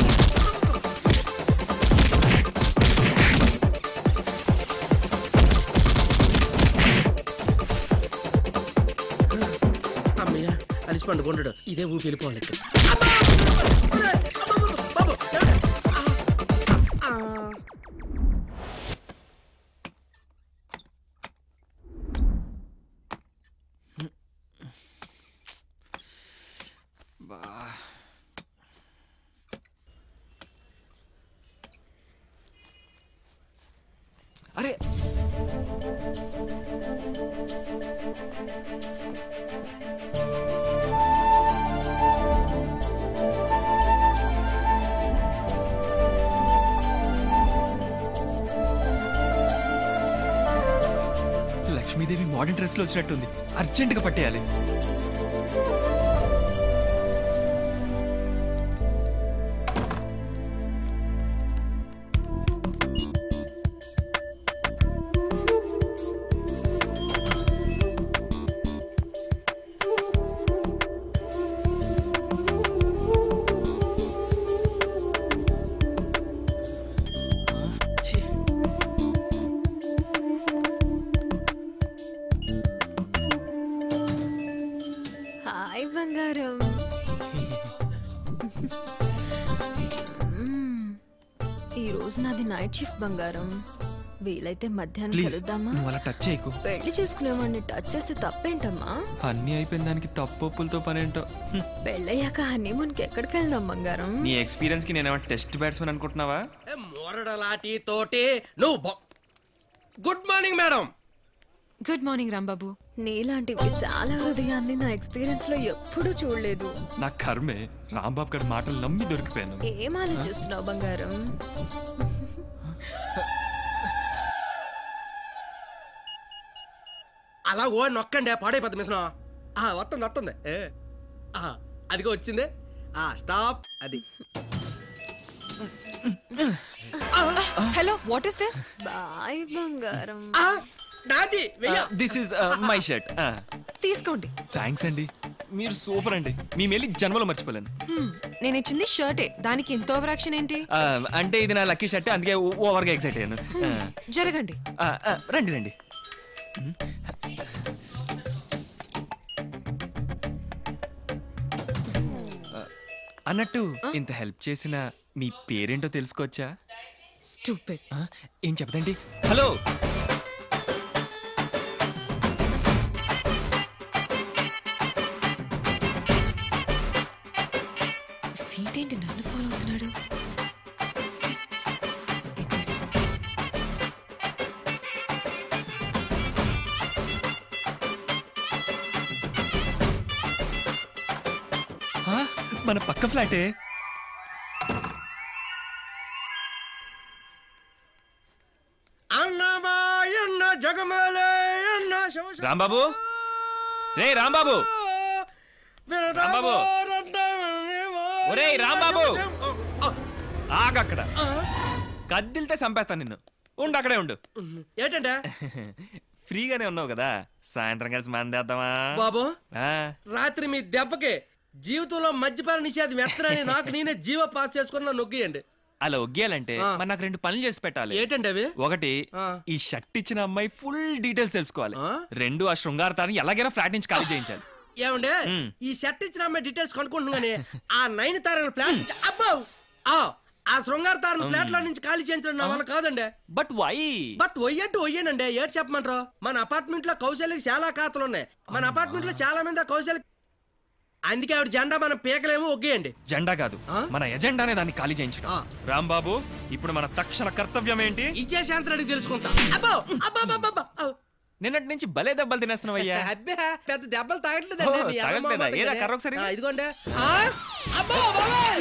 అమ్మయ్య అలిసి పండుకుంటాడు ఇదే ఊపి వెళ్ళిపోవాలి ఇక్కడ. అరే లక్ష్మీదేవి మోడర్న్ డ్రెస్ లో వచ్చినట్టుంది అర్జెంట్ గా పట్టేయాలి హాయ్ బంగారం మ్మ్. ఈ రోజు నాది నైట్ షిఫ్ట్ బంగారం వీలైతే మధ్యాహ్నం ప్లీజ్ కలుద్దామా నువ్వు అలా టచ్ చేయకు పెళ్లి చేసుకునేవాడిని టచ్ చేస్తే తప్పేంటమ్మా అన్ని అయిపోయిన దానికి తప్పొప్పులతో పనేంటో హ్మ్. పెళ్ళయ్యాక హనీమూన్కి ఎక్కడికి వెళ్దాం బంగారం నీ ఎక్స్పీరియన్స్ కి నేనేమో టెస్ట్ బ్యాట్స్మెన్ అనుకుంటున్నావా మోరడలాటి తోటి నువ్వు good morning madam good morning Rambabu నీలాంటి విశాల హృదయాన్ని నా ఎక్స్పీరియన్స్ లో ఎప్పుడూ చూడలేదు నా కర్మే రాంబాబు గారి మాటలు నమ్మి దొరికిపోయాను ఏం ఆలోచిస్తున్నావు బంగారం అలా ఓ నొక్కండి పాడైపోతుంది మిషన్ వస్తుంది వస్తుంది ఏ, ఆ, అదిగో వచ్చింది ఆ స్టాప్ అది hello what is this boy బంగారం నాది వెయ్య. దిస్ ఇస్ మై షర్ట్ తీసుకోండి థ్యాంక్స్ అండి మీరు సూపర్ అండి మీ వెళ్ళి జన్మలో మర్చిపోలేను హ్మ్, నేను ఇచ్చింది షర్టే దానికి ఎంత ఓవర్ యాక్షన్ ఏంటి ఆ, అంటే ఇది నా లక్కీ షర్ట్ అందుకే ఓవర్గా ఎక్సైట్ అయ్యాను ఆ, జరగండి ఆ, ఆ, రండి రండి ఆ, అన్నట్టు ఇంత హెల్ప్ చేసిన మీ పేరేంటో తెలుసుకోవచ్చా స్టూపిడ్ ఏం చెప్పదండి హలో ఫీట్ ఏంటి నన్ను ఫాలో అవుతున్నాడు ఆ, మన పక్క ఫ్లాటే అన్నమాయన్న జగమలే అన్న శివ రాంబాబు రే రాంబాబు రాంబాబు ఒరేయ్ రాంబాబు ఆగక్కడ కద్దిల్తే చంపేస్తాను నిన్ను ఉండు అక్కడే ఉండు ఏంటంటే ఫ్రీగానే ఉన్నావు కదా సాయంత్రం కలిసి మందేద్దామా బాబు ఆ, రాత్రి మీ దెబ్బకి జీవితంలో మద్యపాన నిషేధం ఎత్తనని నాకు నేనే జీవ పాస్ చేసుకున్న నొక్కియండి అలా ఒగ్గేయాలంటే మరి నాకు రెండు పనులు చేసి పెట్టాలి ఏంటంటే అవి ఒకటి ఈ షర్ట్ ఇచ్చిన అమ్మాయి ఫుల్ డీటెయిల్స్ తెలుసుకోవాలి రెండు ఆ శృంగారతాన్ని ఎలాగైనా ఫ్లాట్ నుంచి ఖాళీ చేయించాలి ఏమండే మ్. ఈ సెట్ ఇచ్చిన అమ్మాయి డీటెయిల్స్ కనుక్కుంటున్నానే ఆ నైన్ తారని ఫ్లాట్ నుంచి అబ్బో ఆ ఆ శృంగార తారని ఫ్లాట్ లో నుంచి ఖాళీ చేయించడం నా వల్ల కాదండి బట్ వై బట్ ఒయ్యంటే ఒయ్యనండి ఏడు చెప్పమంటారు మన అపార్ట్మెంట్ లో కౌశల్యకి చాలా ఖాతాలు ఉన్నాయి మన అపార్ట్మెంట్ లో చాలా మంది ఆ కౌశల్య అందుకే ఆవిడ జెండా మన పీకలేమో ఒగ్గేయండి జెండా కాదు మన ఎజెండానే దాన్ని ఖాళీ చేయించడం రాంబాబు ఇప్పుడు మన తక్షణ కర్తవ్యం ఏంటి విజయశాంతి తెలుసుకుంటా అబ్బో అబ్బో అబ్బో, అబ్బో అబ్బో. నిన్నటి నుంచి భలే దెబ్బలు తినేస్తున్నావయ్యా అబ్బే పెద్ద దెబ్బలు తాగట్లేదండి ఓ, మీ తాగట్లేదా? అమ్మ ఏదా మాటకి. కర్ర ఒకసారి? ఆ, ఇదిగోండి ఆ, అబ్బో బాబాయ్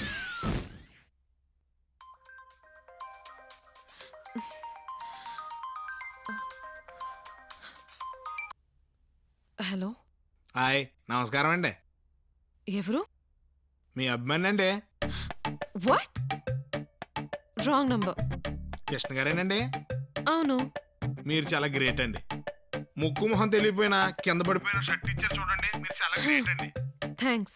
హలో హాయ్ నమస్కారం అండి ఎవరు మీ అభిమాని అండి వాట్ రాంగ్ నంబర్ కృష్ణ గారేనండి అవును మీరు చాలా గ్రేట్ అండి ముక్కు మొహం తెలియపోయినా కింద పడిపోయిన షర్ట్ ఇచ్చారు చూడండి మీరు చాలా గ్రేట్ అండి థ్యాంక్స్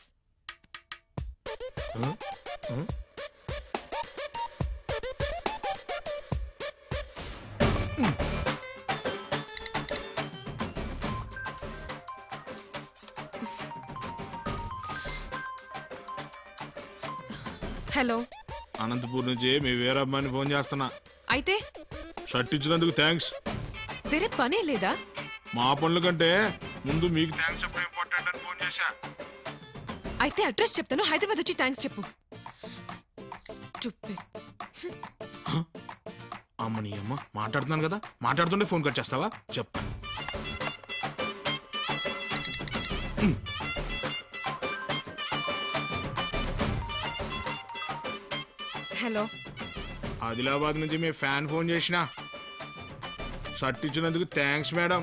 హలో అనంతపూర్ నుంచి మీ వేరే అమ్మాయిని ఫోన్ చేస్తున్నా అయితే షర్ట్ ఇచ్చినందుకు థ్యాంక్స్ వేరే పనే లేదా మా పనుల కంటే ముందు మీకు థ్యాంక్స్ చెప్పడం ఇంపార్టెంట్ అని ఫోన్ చేశా అయితే అడ్రస్ చెప్తాను హైదరాబాద్ వచ్చి థ్యాంక్స్ చెప్పు Stupid. అమ్మ నీ అమ్మ మాట్లాడుతున్నాను కదా మాట్లాడుతుంటే ఫోన్ కట్ చేస్తావా చెప్తా హలో ఆదిలాబాద్ నుంచి మీ ఫ్యాన్ ఫోన్ చేసిన షర్ట్ ఇచ్చినందుకు థ్యాంక్స్ మేడం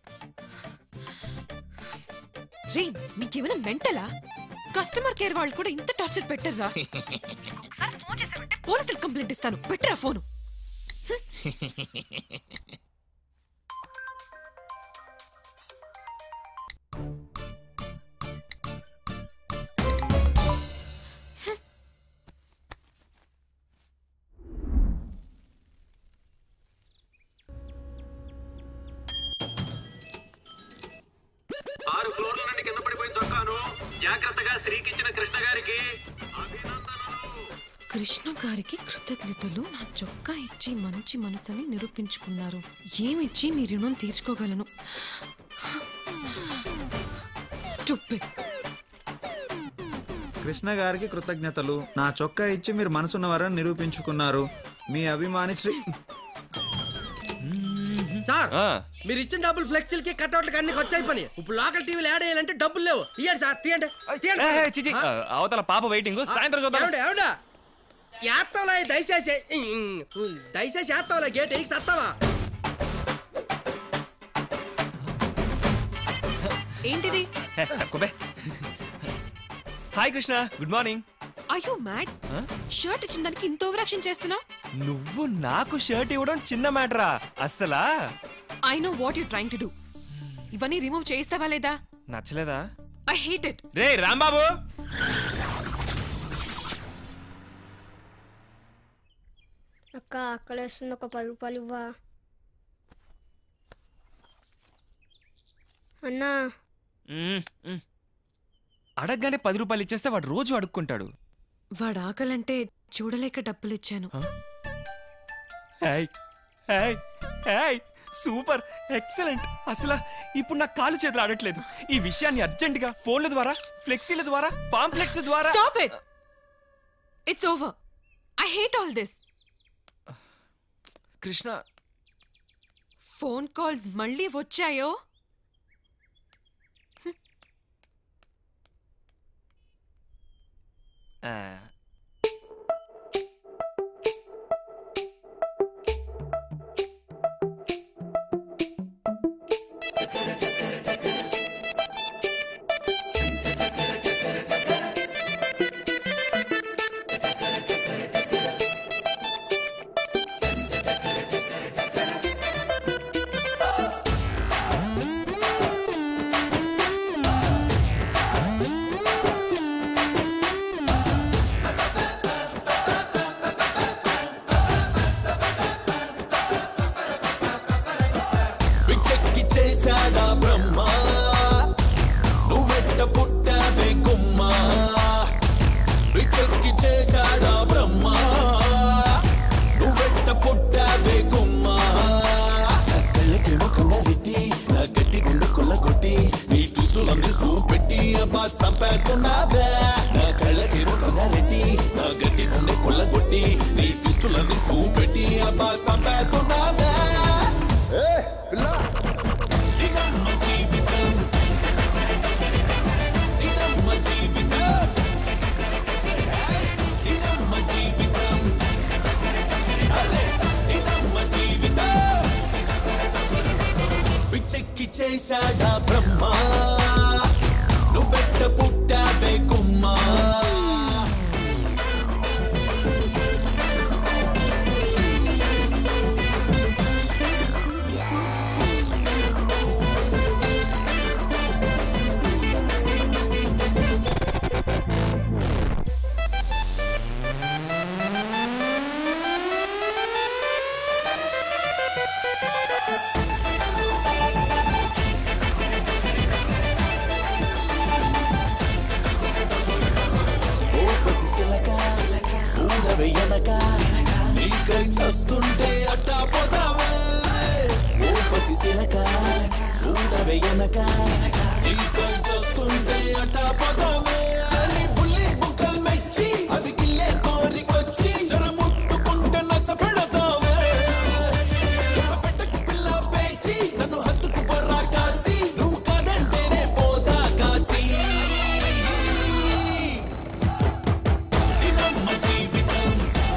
రే మీకేమైనా మెంటలా కస్టమర్ కేర్ వాళ్ళు కూడా ఇంత టార్చర్ పెట్టర్రా పోలీసులు కంప్లైంట్ ఇస్తాను పెట్టరా ఫోను ఆరు ఫ్లోర్ల నుండి కింద పడిపోయిన చొక్కాను జాగ్రత్తగా శ్రీకిచ్చిన కృష్ణ గారికి కృష్ణ గారికి కృతజ్ఞతలు నా చొక్కా ఇచ్చి మంచి మనసుని నిరూపించుకున్నారు ఏమిచ్చి మీ రుణం తీర్చుకోగలను Stupid. కృష్ణ గారికి కృతజ్ఞతలు నా చొక్కా ఇచ్చి మీరు మనసున్నవారని నిరూపించుకున్నారు మీ అభిమాని శ్రీ సార్ మీరు ఇచ్చిన డబ్బులు ఫ్లెక్సీలకి కట్అవుట్లకి అన్ని ఖర్చు అయిపోయి ఇప్పుడు లోకల్ టీవీలు యాడ్ చేయాలంటే డబ్బులు లేవు ఇయ్యండి సార్ తీయండి తీయండి. ఏ, ఏ, చిచి, ఆ, అవతల పాప వెయిటింగ్ సాయంత్రం చూద్దాం ఏమండి, ఏమండి? ఏత్తావులా దయచేసి దయచేసి ఏత్తావులా గేట్ ఎక్కి సత్తావా ఏంటిది హే, తక్కువే. హాయ్ కృష్ణ గుడ్ మార్నింగ్ అయ్యో మ్యాడ్ షర్ట్ ఇచ్చిన దానికి ఇంత ఓవర్ యాక్షన్ చేస్తున్నావు నువ్వు నాకు షర్ట్ ఇవ్వడం చిన్న మ్యాటరా అస్సలా I know what you trying to do ఇవన్నీ రిమూవ్ చేయిస్తావా లేదా నచ్చలేదా ఐ హేట్ ఇట్ రే రాంబాబు అక్క అక్కడ వేస్తుంది ఒక పది రూపాయలు ఇవ్వా అన్నా మ్మ్, మ్మ్. అడగగానే పది రూపాయలు ఇచ్చేస్తే వాడు రోజు అడుక్కుంటాడు వాడు ఆకలంటే చూడలేక డబ్బులు ఇచ్చాను hi hi hi super excellent అసలు ఇప్పుడు నాకు కాలు చేతులు ఆడట్లేదు ఈ విషయాన్ని అర్జెంటుగా ఫోన్ల ద్వారా ఫ్లెక్సీల ద్వారా పాంప్లెక్స్ ద్వారా stop it it's over I hate all this Krishna phone calls మళ్ళీ వచ్చాయో ఆ, పిచ్చెక్కి చేశాడా బ్రహ్మ నువ్వెట్ట పుట్టావే గుమ్మ పిచ్చెక్కి చేశాడా బ్రహ్మ నువ్వెట్ట పుట్టావే గుమ్మ నా కళ్ళకి ముఖంగా రెట్టి నా గట్టి గుండె కొల్లగొట్టి నీ ట్విస్టులన్నీ చూపెట్టి అబ్బా సంపేస్తున్నావే నా కళ్ళకి ముఖంగా రెట్టి నా గట్టి గుండె కొల్లగొట్టి నీ ట్విస్టులన్నీ చూపెట్టి అబ్బా సంపేస్తున్నావే ఏ పిల్ల దినమ్మ జీవితం దినమ్మ జీవితం ఏయ్, దినమ్మ జీవితం అరే దినమ్మ జీవితం పిచ్చెక్కి చేశాడా బ్రహ్మ నువ్వెట్ట పుట్టావే గుమ్మా ఓ పసిసిలక చూడవే ఎనక నీకై చస్తుంటే అట్టా పోతావే ఓ పసిసిలక చూడవే ఎనక నీకై చస్తుంటే అట్టా పోతావే నీ బుల్లి బుక్కలు మెచ్చి అది గిల్లే కోరికొచ్చి జర ముట్టుకుంటే నస పెడతావే పెట్టకు పిల్ల పేచి నన్ను హత్తుకు బర్రా కాసి నువ్వు కాదంటేనే పోతా కాసి దినమ్మ జీవితం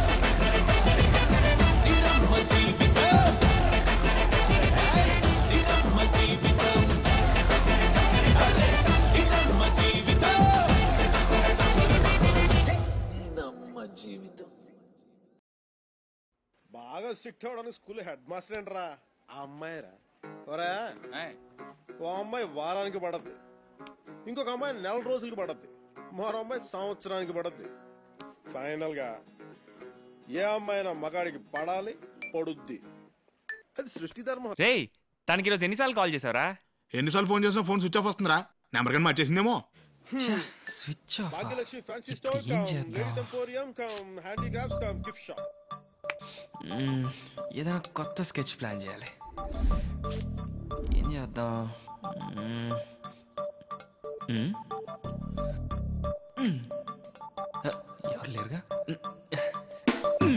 దినమ్మ జీవితం ఏయ్, దినమ్మ జీవితం అరే దినమ్మ జీవితం ఛీ, దినమ్మ జీవితం బాగా స్ట్రిక్ట్ అవడానికి స్కూల్ హెడ్ మాస్టర్ ఏంట్రా ఆ అమ్మాయిరా ఒరే ఓ అమ్మాయి వారానికి పడద్ది ఇంకొక అమ్మాయి నెల రోజులకి పడద్ది మరో అమ్మాయి సంవత్సరానికి పడద్ది ఫైనల్ గా ఏ అమ్మాయినా మగాడికి పడాలి పడుద్ది అది సృష్టి ధర్మం రేయ్ తనకి ఈరోజు ఎన్నిసార్లు కాల్ చేసావురా ఎన్నిసార్లు ఫోన్ చేసినా ఫోన్ స్విచ్ ఆఫ్ వస్తుందిరా నెంబర్ కానీ మార్చేసిందేమో switch off Bhagyalakshmi fancy store ఏం కమ్ చేద్దాం? Ladies emporium come handicrafts come gift shop ఏదైనా కొత్త స్కెచ్ ప్లాన్ చేయాలి ఏం చేద్దాం మ్మ్. మ్మ్. మ్మ్. హ, ఎవరు లేరుగా మ్మ్.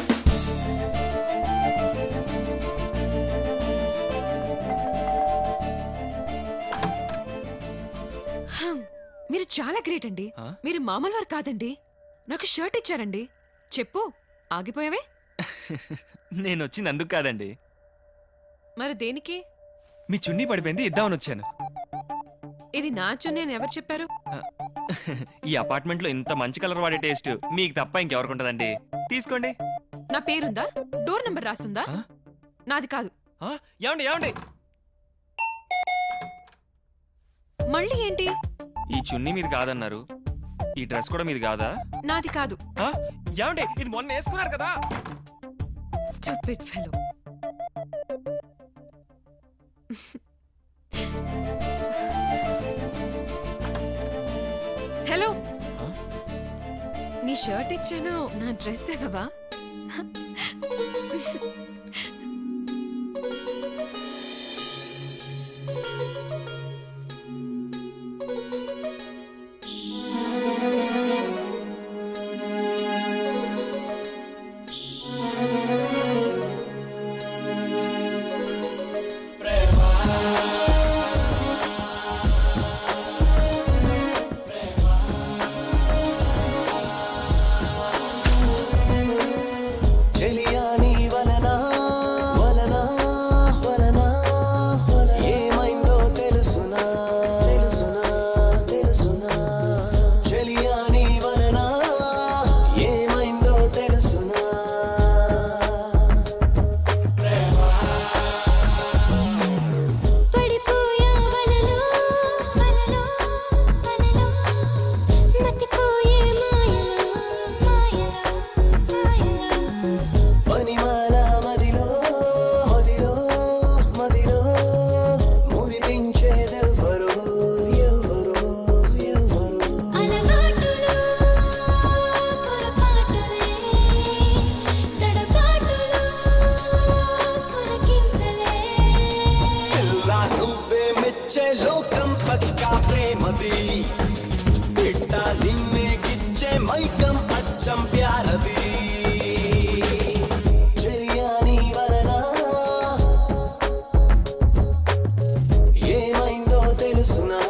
హమ్, మీరు చాలా గ్రేట్ అండి ఆ? మీరు మామూలు వారు కాదండి నాకు షర్ట్ ఇచ్చారండి చెప్పు ఆగిపోయావే నేను వచ్చింది అందుకు కాదండి మరి దేనికి మీ చున్నీ పడిపోయింది ఇద్దామని వచ్చాను ఇది నా చున్నీ అని ఎవరు చెప్పారు ఈ అపార్ట్మెంట్ లో ఇంత మంచి కలర్ వాడే టేస్ట్ మీకు తప్ప ఇంకెవరికి ఉంటదండి తీసుకోండి నా పేరుందా డోర్ నంబర్ రాసుందా నాది కాదు ఆ, ఏమండి ఏమండి మళ్ళీ ఏంటి ఈ చున్నీ మీది కాదన్నారు ఈ డ్రెస్ కూడా మీది కాదా నాది కాదు ఆ, ఏమండి ఇది మొన్న వేసుకున్నారు కదా స్టూపిడ్ ఫెలో హలో నీ షర్ట్ ఇచ్చాను నా డ్రెస్ ఇవ్వవా చెలియా నీ వలన వలన వలన ఏమైందో తెలుసునా తెలుసునా తెలుసునా చెలియా నీ వలన ఏమైందో తెలుసునా పడిపోయా వలలో వలలో వలలో మతిపోయే మాయలో మాయలో మాయలో పనిమాల మదిలో మదిలో మదిలో మురిపించేదెవ్వరు ఎవ్వరు ఎవ్వరు అలవాటులు పొరపాటులే తడబాటులు పులకింతలే పిల్ల నువ్వే మెచ్చే లోకం పక్కా ప్రేమది బిడ్డ నిన్నే గిచ్చే మైకం అచ్చం ప్యారది చెలియా నీ వలన ఏమైందో తెలుసునా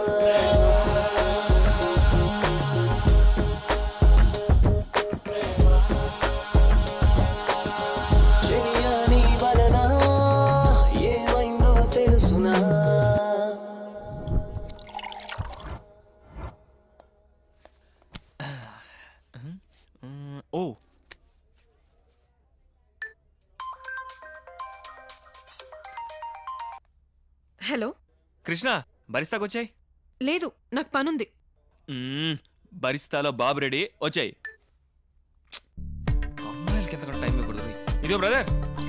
చెలియా నీ వలన ఏమైందో తెలుసునా మ్, ఓ హలో కృష్ణ బరిస్తాకొచ్చాయి లేదు నాకు పనుంది బరిస్తాలో బాబు రెడీ వచ్చాయి అమ్మాయిలకి ఎంత టైం ఇవ్వకూడదు ఇదిగో బ్రదర్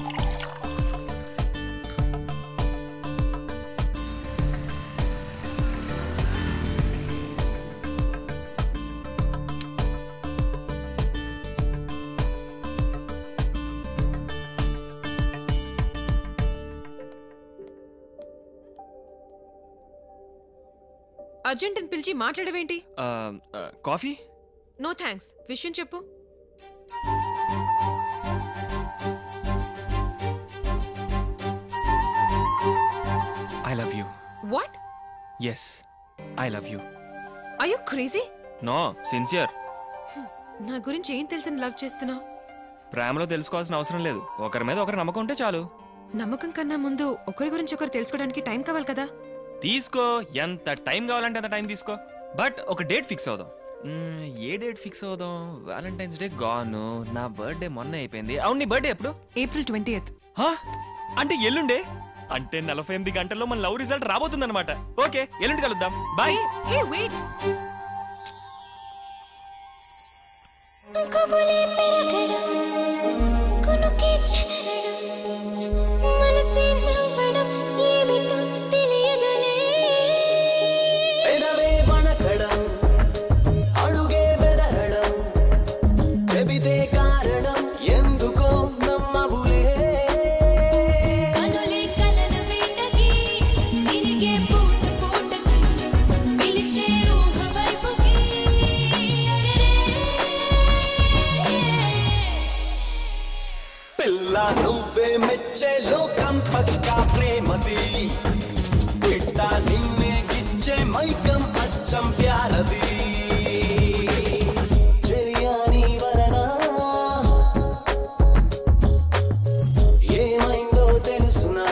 అర్జెంట్ అని పిలిచి మాట్లాడవేంటి ఆ, ఆ, కాఫీ నో థ్యాంక్స్ విషయం చెప్పు I love you what yes I love you I you crazy no sincere నా గురించి ఏం తెలిసిన లవ్ చేస్తున్నావు ప్రేమలో తెలుసుకోవాల్సిన అవసరం లేదు ఒకరి మీద ఒకరి నమ్మకం ఉంటే చాలు నమ్మకం కన్నా ముందు ఒకరి గురించి ఒకరు తెలుసుకోవడానికి టైం కావాలి కదా తీసుకో ఎంత టైం కావాలంటే అంత టైం తీసుకో బట్ ఒక డేట్ ఫిక్స్ అవుదాం మ్మ్, ఏ డేట్ ఫిక్స్ అవుదాం వ్యాలంటైన్స్ డే గాను నా బర్త్డే మొన్న అయిపోయింది అవును నీ బర్త్డే ఎప్పుడు ఏప్రిల్ ట్వంటీ హా? అంటే ఎల్లుండే అంటే నలభై ఎనిమిది గంటల్లో మన లవ్ రిజల్ట్ రాబోతుందన్నమాట ఓకే ఎల్లుండి కలుద్దాం బాయ్ హే వెయిట్ కబులే పెరగడం కునుకే చెదరడం మనసే నవ్వడం ఏమిటో తెలియదులే పెదవే వణకడం అడుగే బెదరడం చెబితే కారణం ఎందుకో నమ్మవులే కనులే కలల వేటకి తిరిగే పూట పూటకి పిలిచే ఊహ వైపుకి పిల్ల నువ్వే మెచ్చే లోకం పక్కా ప్రేమది బిడ్డ నిన్నే గిచ్చే మైకం అచ్చం ప్యారది చెలియా నీ వలన ఏమైందో తెలుసునా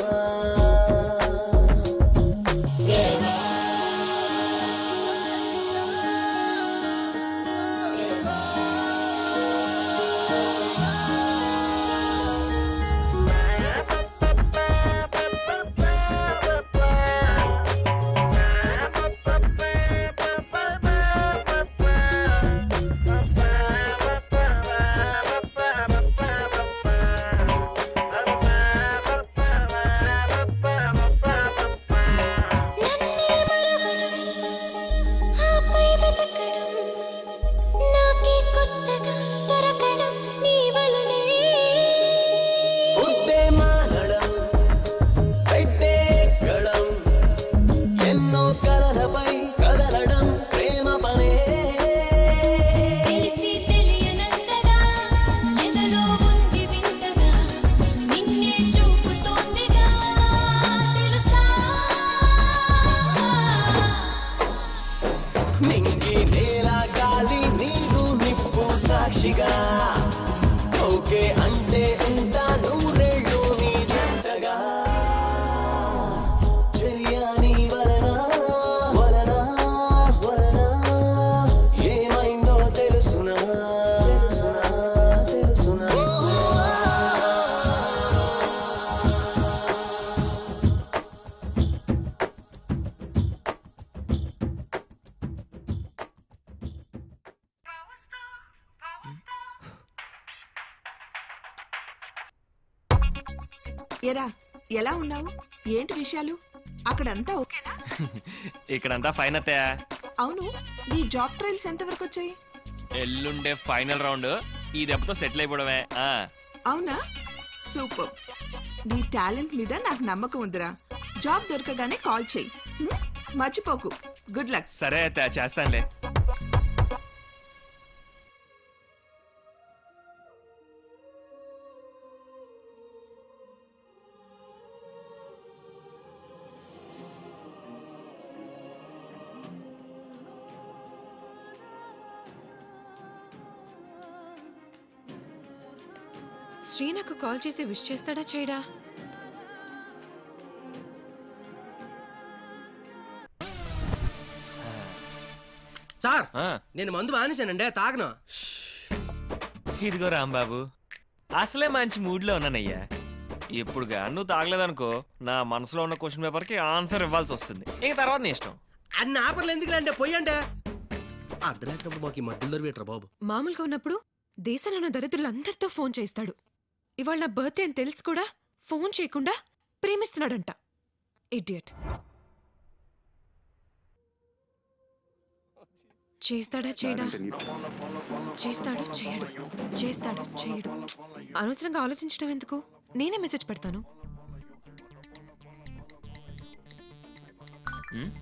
Thank ఎరా ఎలా ఉన్నావు ఏంటి విషయాలు అక్కడంతా ఓకేనా ఇక్కడంతా ఫైన్ అత్తయ్య అవును నీ జాబ్ ట్రయల్స్ ఎంతవరకు వచ్చాయి ఎల్లుండే ఫైనల్ రౌండ్ ఈ దెబ్బతో సెటిల్ అయిపోవడమే ఆ అవునా సూపర్ నీ టాలెంట్ మీద నాకు నమ్మకం ఉందిరా జాబ్ దొరకగానే కాల్ చేయి హ్మ్? మర్చిపోకు గుడ్ లక్ సరే అత్తయ్య చేస్తానులే శ్రీ నాకు కాల్ చేసి విష్ చేస్తాడా చేయడా సార్ నేను మందు మానేశానండి తాగను ఇదిగో రాంబాబు అసలే మంచి మూడ్లో ఉన్నానయ్యా ఇప్పుడుగా నువ్వు తాగలేదనుకో నా మనసులో ఉన్న క్వశ్చన్ పేపర్కి ఆన్సర్ ఇవ్వాల్సి వస్తుంది ఇంక తర్వాత నీ ఇష్టం అన్ని ఆపర్లు ఎందుకు అంటే పొయ్యండి అర్ధరాత్రినప్పుడు మాకు ఈ మధ్యలో దొరికేట్రా బాబు మామూలుగా ఉన్నప్పుడు దేశంలో ఉన్న దరిద్రులందరితో ఫోన్ చేస్తాడు ఇవాళ నా బర్త్డే అని తెలిసి కూడా ఫోన్ చేయకుండా ప్రేమిస్తున్నాడంట ఇడియట్ చేస్తాడా చేయడా చేస్తాడు చేయడు చేస్తాడు చేయడు అనవసరంగా ఆలోచించడం ఎందుకు నేనే మెసేజ్ పెడతాను ఉమ్?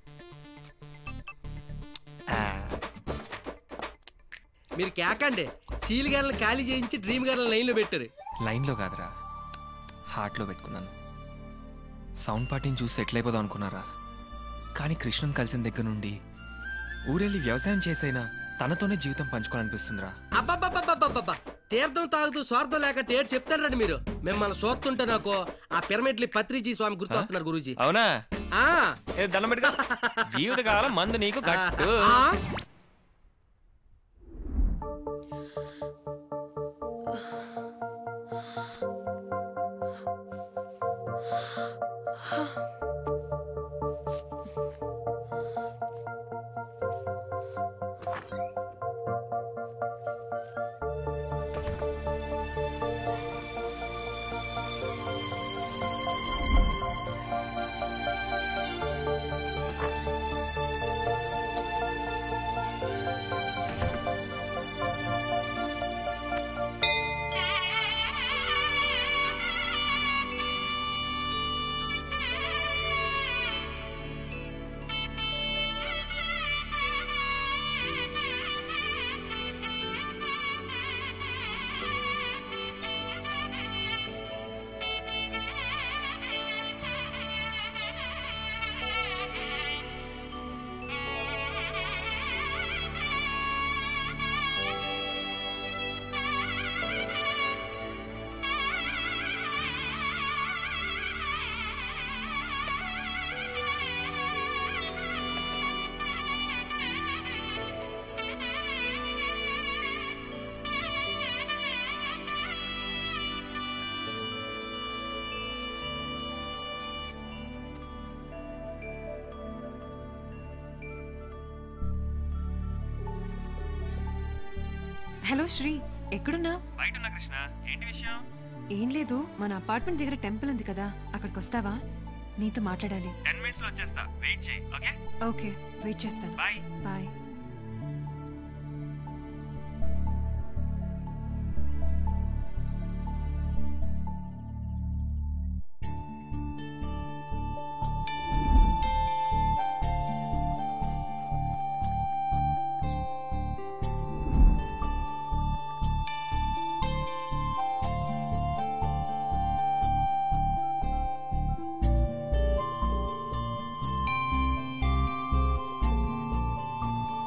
మీరు కేకండి సీల్ గారిని ఖాళీ చేయించి డ్రీమ్ గారిని లైన్లో పెట్టారు లైన్లో కాదురా హార్ట్లో పెట్టుకున్నాను సౌండ్ పార్టీని చూసి సెటిల్ అయిపోదాం అనుకున్నారా కానీ కృష్ణన్ కలిసిన దగ్గర నుండి ఊరెళ్ళి వ్యవసాయం చేసైనా తనతోనే జీవితం పంచుకోవాలనిపిస్తుందిరా అబ్బబ్బబ్బబ్బబ్బబ్బా తీర్థం తాగుతూ స్వార్థం లేక ఏడు చెప్తారండి మీరు మిమ్మల్ని చూస్తుంటే నాకు ఆ పిరమిడ్లి పత్రిజీ స్వామి గుర్తు వస్తున్నారు గురూజీ అవునా ఆ ఏ దండం పెట్టుకో జీవితకాలం మందు నీకు కట్టు హలో శ్రీ ఎక్కడున్నా బయట ఉన్నా కృష్ణ ఏంటి విషయం ఏం లేదు మన అపార్ట్మెంట్ దగ్గర టెంపుల్ ఉంది కదా అక్కడికి వస్తావా నీతో మాట్లాడాలి టెన్ మినిట్స్ లో వచ్చేస్తా వెయిట్ చేయి ఓకే ఓకే వెయిట్ చేస్తాను బాయ్ బాయ్ ఆ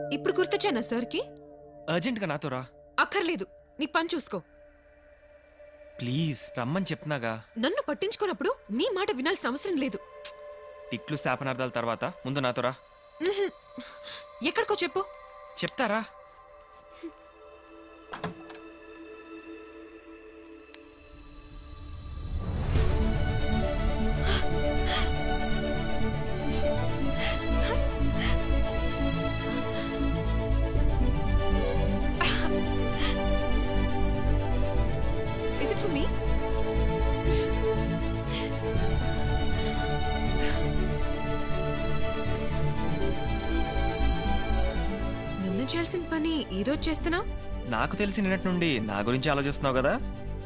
ఇప్పుడు గుర్తొచ్చానా సార్కి అర్జెంట్గా నాతో రా అక్కర్లేదు నీ పని చూసుకో ప్లీజ్ రమ్మని చెప్తున్నాగా నన్ను పట్టించుకున్నప్పుడు నీ మాట వినాల్సిన అవసరం లేదు తిట్లు శాపనార్థాల తర్వాత ముందు నాతో రా ఉహుం. ఎక్కడికో చెప్పు చెప్తారా Is it for me? నిన్న చేయాల్సిన పని ఈరోజు చేస్తున్నా నాకు తెలిసి నిన్నటి నుండి నా గురించి ఆలోచిస్తున్నావు కదా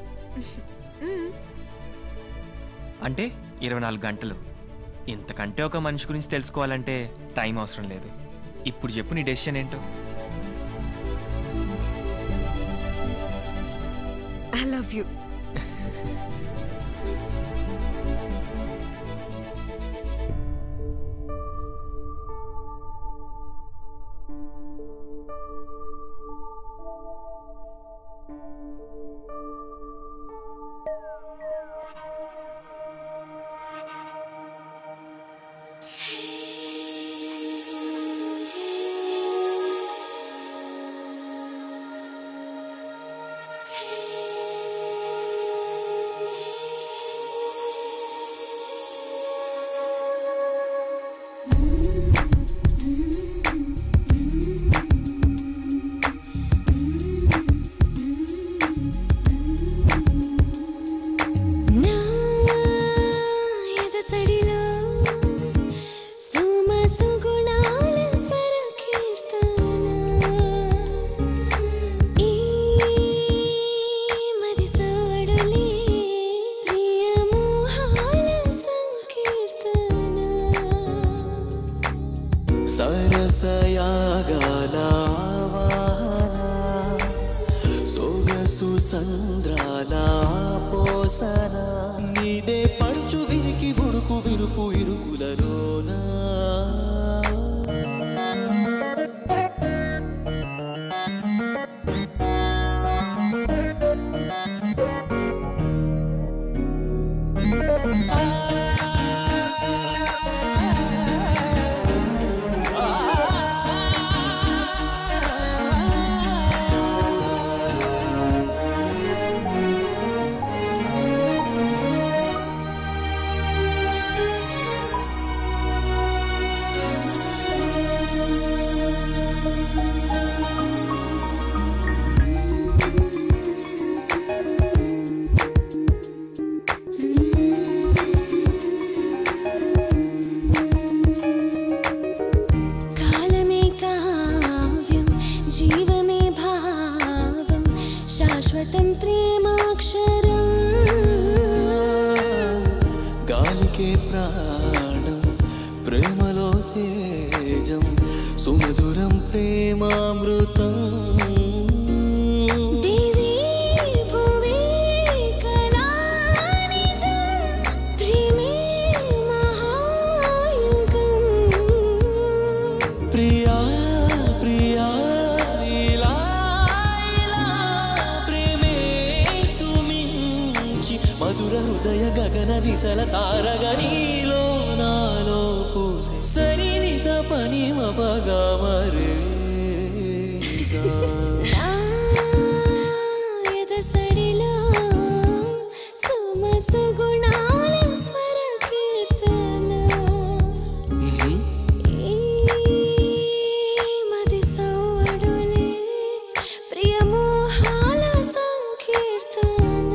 అంటే ఇరవై నాలుగు గంటలు ఇంతకంటే ఒక మనిషి గురించి తెలుసుకోవాలంటే టైం అవసరం లేదు ఇప్పుడు చెప్పు నీ డెసిషన్ ఏంటో ఐ లవ్ యూ నా ఎదసడిలో సుమ సుగుణాల స్వర కీర్తన ఈ మది సవడులే ప్రియ మోహాల సంకీర్తన సరసయాగాల ఆవాహన సొగసు సంద్రాల పోసన నీదే పడుచు విరికి ఉడుకు విరుపు ఇరుకులలోనా కాలమే కావ్యం జీవమే భావం శాశ్వతం ప్రేమాక్షరం గాలికే ప్రాణం ప్రేమలో తేజం సుమధురం ప్రేమామృతం దేవీ భువి కళానిజం ప్రేమే మహాయుగం ప్రియా ప్రియా ఇలా ఇలా ప్రేమే సుమించి మధుర హృదయ గగన దిశల తారగ నీలో నాలో పూసే సరి నిజ పని మపగా మరే నా ఎదసడిలో సుమ సుగుణాల స్వర కీర్తన ఈ మది సౌవడులే ప్రియ మోహాల సంకీర్తన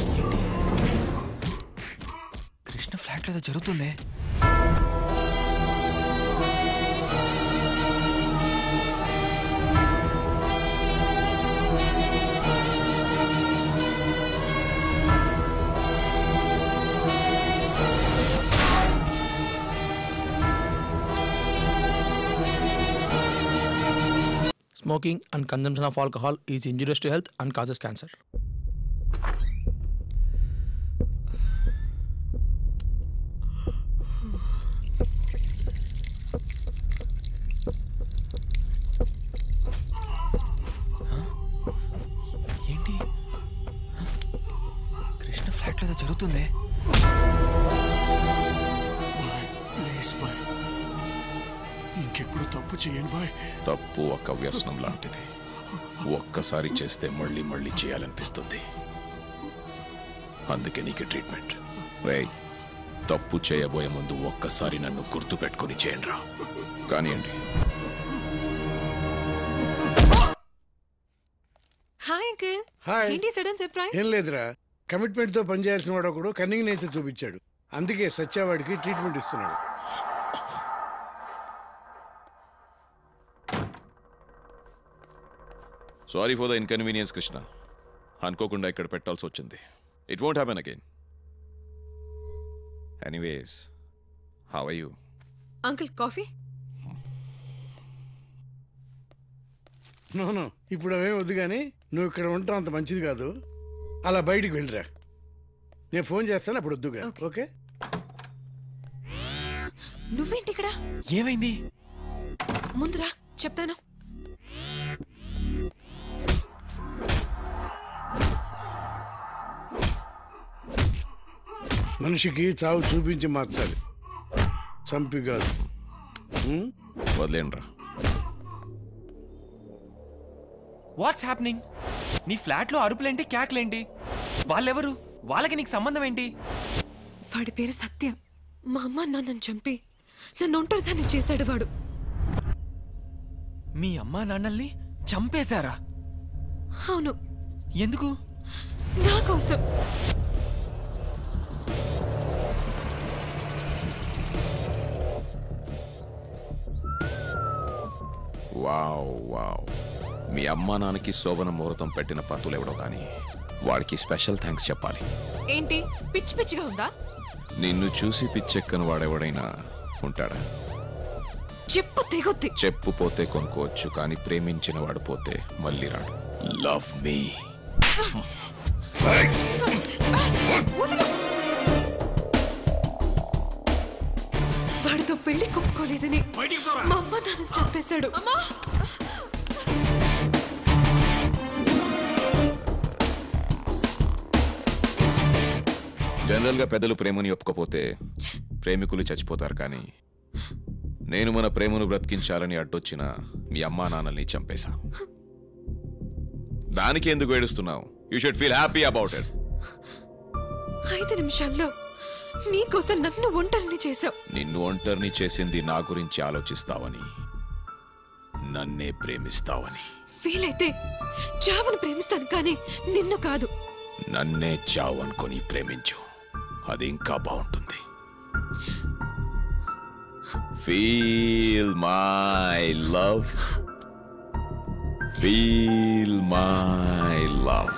కృష్ణ ఫ్లాట్లో ఏదో జరుగుతుందే Smoking and consumption of alcohol is injurious to health and causes cancer. ఏంటి కృష్ణ ఫ్లాట్లో ఏదో జరుగుతుంది ప్లీజ్ బాయ్ ఇంకెప్పుడు తప్పు చేయను బాయ్ తప్పు ఒక వ్యసనం లాంటిది ఒక్కసారి చేస్తే మళ్ళీ మళ్ళీ చేయాలనిపిస్తుంది అందుకే నీకు ట్రీట్మెంట్ రే తప్పు చేయబోయే ముందు ఒక్కసారి నన్ను గుర్తు పెట్టుకుని చేయండి రా కానివ్వండి హాయ్ అంకుల్ హాయ్ ఏంటి సడన్ సర్ప్రైజ్ ఏం లేదురా కమిట్మెంట్ తో పనిచేయాల్సిన వాడు ఒకడు కన్నింగ్ నేచర్ చూపించాడు అందుకే సత్యావాడికి ట్రీట్మెంట్ ఇస్తున్నాడు sorry for the inconvenience Krishna అనుకోకుండా ఇక్కడ పెట్టాల్సి వచ్చింది it won't happen again anyways how are you uncle coffee no no ఇప్పుడు అవేం వద్దు కానీ నువ్వు ఇక్కడ ఉండటం అంత మంచిది కాదు అలా బయటికి వెళ్ళిరా నేను ఫోన్ చేస్తాను అప్పుడు వద్దుగా ఓకే నువ్వేంటి ఇక్కడ ఏమైంది ముందురా చెప్తాను మనిషికి చావు చూపించి మార్చాలి చంపి కాదు ఉం? వదిలేండి రా వాట్స్ హ్యాపెనింగ్ నీ ఫ్లాట్లో అరుపులేంటి క్యాక్లేంటి వాళ్ళెవరు వాళ్ళకి నీకు సంబంధం ఏంటి వాడి పేరు సత్యం మా అమ్మ నాన్నని చంపి నన్ను ఒంటరిదాన్ని చేశాడు వాడు మీ అమ్మా నాన్నల్ని చంపేశారా అవును ఎందుకు నా కోసం వావ్ వావ్ మీ అమ్మా నాన్నకి శోభన ముహూర్తం పెట్టిన పత్తులు ఎవడో కానీ వాడికి స్పెషల్ థ్యాంక్స్ చెప్పాలి ఏంటి పిచ్చి పిచ్చిగా ఉందా నిన్ను చూసి పిచ్చెక్కని వాడెవడైనా ఉంటాడా చెప్పు తెగొద్ది చెప్పు పోతే కొనుక్కోవచ్చు కానీ ప్రేమించిన వాడు పోతే మళ్ళీ రాడు లవ్ మీ వాడితో పెళ్లి కొప్పుకోలేదని మా అమ్మ నాన్న చంపేశాడు జనరల్గా పెద్దలు ప్రేమని ఒప్పుకోపోతే ప్రేమికులు చచ్చిపోతారు కానీ నేను మన ప్రేమను బ్రతికించాలని అడ్డొచ్చిన మీ అమ్మా నాన్నల్ని చంపేశా దానికి ఎందుకు ఏడుస్తున్నావు you should feel happy about it ఐదు నిమిషాల్లో నీకోసం నన్ను ఒంటరిని చేశావు నిన్ను ఒంటరిని చేసింది నా గురించి ఆలోచిస్తావని నన్నే ప్రేమిస్తావని ఫీల్ అయితే చావును ప్రేమిస్తాను కానీ నిన్ను కాదు నన్నే చావు అనుకొని ప్రేమించు అది ఇంకా బాగుంటుంది feel my love feel my love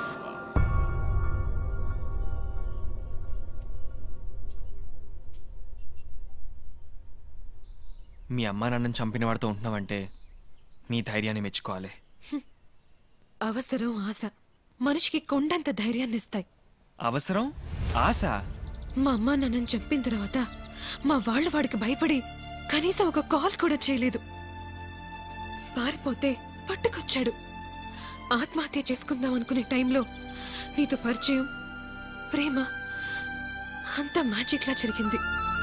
మీ అమ్మా నాన్నని చంపిన వాడితో ఉంటున్నావంటే నీ ధైర్యాన్ని మెచ్చుకోవాలి అవసరం ఆశ మనిషికి కొండంత ధైర్యాన్ని ఇస్తాయి అవసరం ఆశ మా అమ్మ నన్ను చంపిన తర్వాత మా వాళ్ళు వాడికి భయపడి కనీసం ఒక కాల్ కూడా చేయలేదు పారిపోతే పట్టుకొచ్చాడు ఆత్మహత్య చేసుకుందాం అనుకునే టైంలో నీతో పరిచయం ప్రేమ అంతా మ్యాజిక్ లా జరిగింది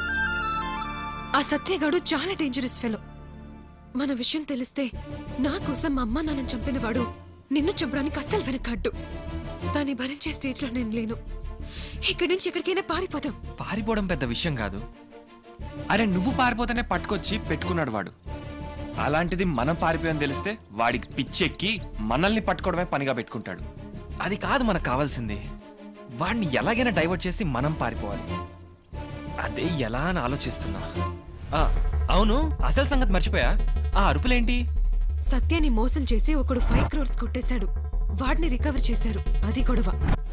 ఆ సత్యగాడు చాలా డేంజరస్ ఫెలో మన విషయం తెలిస్తే నా కోసం మా అమ్మ నాన్న చంపినవాడు నిన్ను చంపడానికి అస్సలు వెనకాడ్డు దాన్ని భరించే స్టేజ్లో నేను లేను ఇక్కడి నుంచి ఎక్కడికైనా పారిపోతాం పారిపోవడం పెద్ద విషయం కాదు అరే నువ్వు పారిపోతేనే పట్టుకొచ్చి పెట్టుకున్నాడు వాడు అలాంటిది మనం పారిపోయాని తెలిస్తే వాడికి పిచ్చెక్కి మనల్ని పట్టుకోవడమే పనిగా పెట్టుకుంటాడు అది కాదు మనకు కావాల్సింది వాడిని ఎలాగైనా డైవర్ట్ చేసి మనం పారిపోవాలి అదే ఎలా అని ఆలోచిస్తున్నా ఆ, అవును అసలు సంగతి మర్చిపోయా ఆ అరుపులేంటి సత్యాన్ని మోసం చేసి ఒకడు ఫైవ్ క్రోర్స్ కొట్టేశాడు వాడిని రికవర్ చేశారు అది గొడవ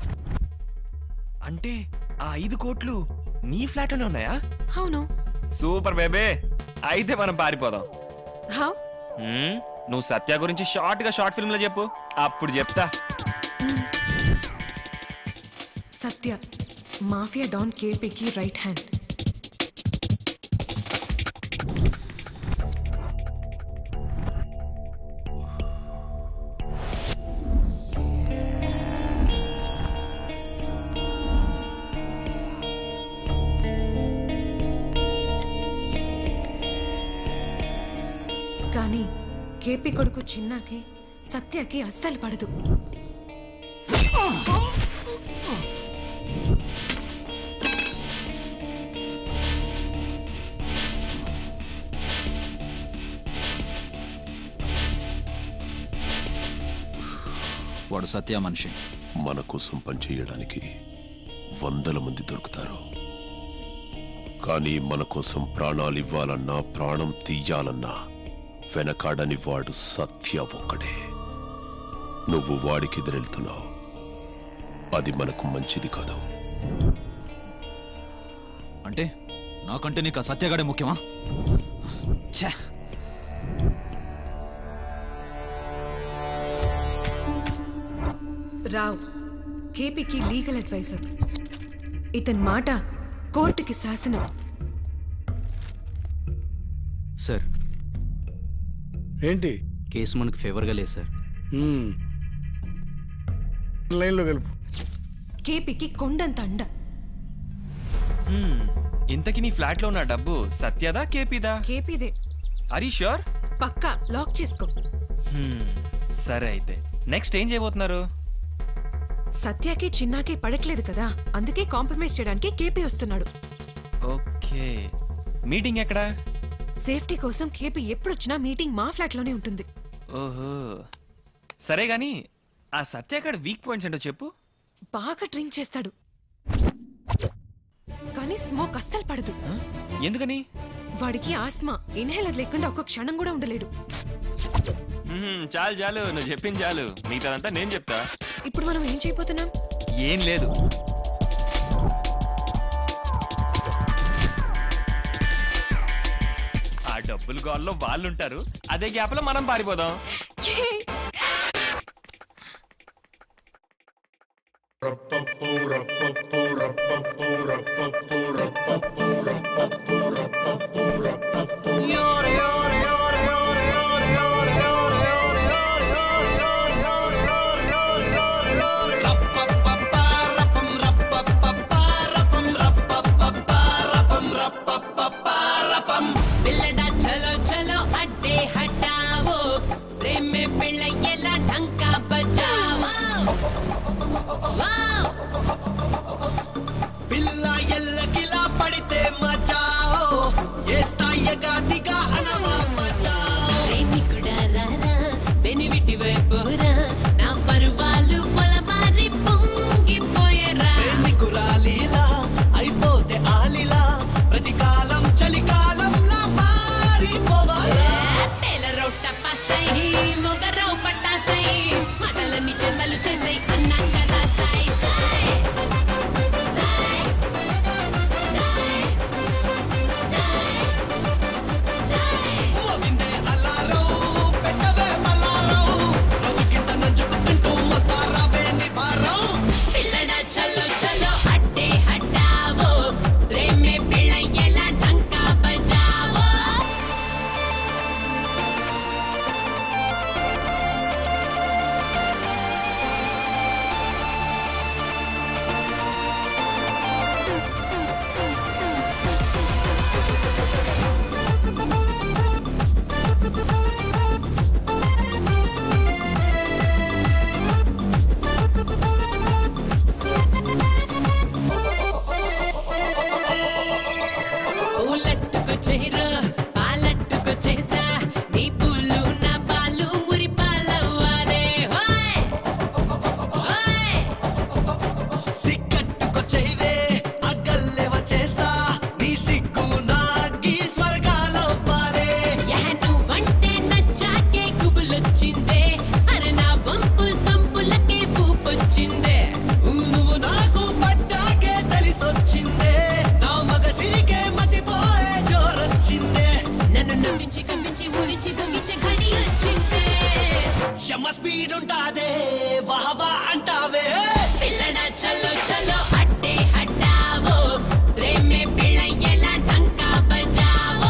అంటే ఆ ఐదు కోట్లు నీ ఫ్లాట్లోనే ఉన్నాయా అవును సూపర్ బేబే అయితే మనం పారిపోదాం హౌ హ్మ్? నువ్వు సత్య గురించి షార్ట్ గా షార్ట్ ఫిల్మ్ లో చెప్పు అప్పుడు చెప్తా సత్య మాఫియా డాన్ కేపీకి రైట్ హ్యాండ్ కానీ కేపీ కొడుకు చిన్నాకి సత్యకి అస్సలు పడదు వాడు సత్య మనిషి మన కోసం పనిచేయడానికి వందల మంది దొరుకుతారు కానీ మన కోసం ప్రాణాలు ఇవ్వాలన్నా ప్రాణం తీయాలన్నా వెనకాడని వాడు సత్య ఒక్కడే నువ్వు వాడికి ఎదురెళ్తున్నావు అది మనకు మంచిది కాదు అంటే నాకంటే నీకు ఆ సత్యగాడే ముఖ్యమా ఛే రావ్ కేపీకి లీగల్ అడ్వైజర్ ఇతని మాట కోర్టుకి శాసనం సార్ ఏంటి కేసు మనకు ఫేవర్గా లేదు సార్ మ్మ్. లైన్లో కలుపు కేపీకి కొండంత అండ హ్మ్, ఇంతకీ నీ ఫ్లాట్ లో ఉన్న డబ్బు సత్యదా కేపీదా కేపీదే అరీ ష్యూర్ పక్కా లాక్ చేసుకో సరే అయితే నెక్స్ట్ ఏం చేయబోతున్నారు సత్యకి చిన్నాకి పడట్లేదు కదా అందుకే కాంప్రమైజ్ చేయడానికి కేపీ వస్తున్నాడు ఓకే మీటింగ్ ఎక్కడా సేఫ్టీ కోసం కేపీ ఎప్పుడొచ్చినా మీటింగ్ మా ఫ్లాట్ లోనే ఉంటుంది ఓహో సరే గాని ఆ సత్యాకాడ వీక్ పాయింట్స్ ఏంటో చెప్పు బాగా డ్రింక్ చేస్తాడు కానీ స్మోక్ అస్సలు పడదు ఎందుకని వాడికి ఆస్మా ఇన్హేలర్ లేకుండా ఒక్క క్షణం కూడా ఉండలేడు మ్మ్, చాలు చాలు నువ్వు చెప్పింది చాలు మిగతాదంతా నేను చెప్తా ఇప్పుడు మనం ఏం చేయబోతున్నాం ఏం లేదు ఆ డబ్బులు గోల్లో వాళ్ళు ఉంటారు అదే గ్యాప్ లో మనం పారిపోదాం పిల్లడా చలో చలో అడ్డే హటావో ప్రేమే పెళ్ళయ్యేలా ఢంకా బజావో వావ్ పిల్ల ఎల్లకిలా పడితే మచాओ ఏ స్థాయిగా దిగా అనవా మచాओ ప్రేమికుడా రారా బెనివిటి వైపోరా నా పరువాలు పొలమారి పొంగిపోయేరా ప్రేమికురాలీలా అయిపోతే ఆలిలా ప్రతి కాలం చలికాలంలా మారిపోవాలా రొట్ట పసై మొగరావు పట్టాసై మాటలన్నీ చెందలు చేసై అన్నాం కదా సాయి సాయి సాయి సాయి స్పీడుంటాదే వాహవా అంటావే పిల్లడ చలో చలో అట్టే హట్టావో ప్రేమే పిల్ల ఎలా టంకా బజావో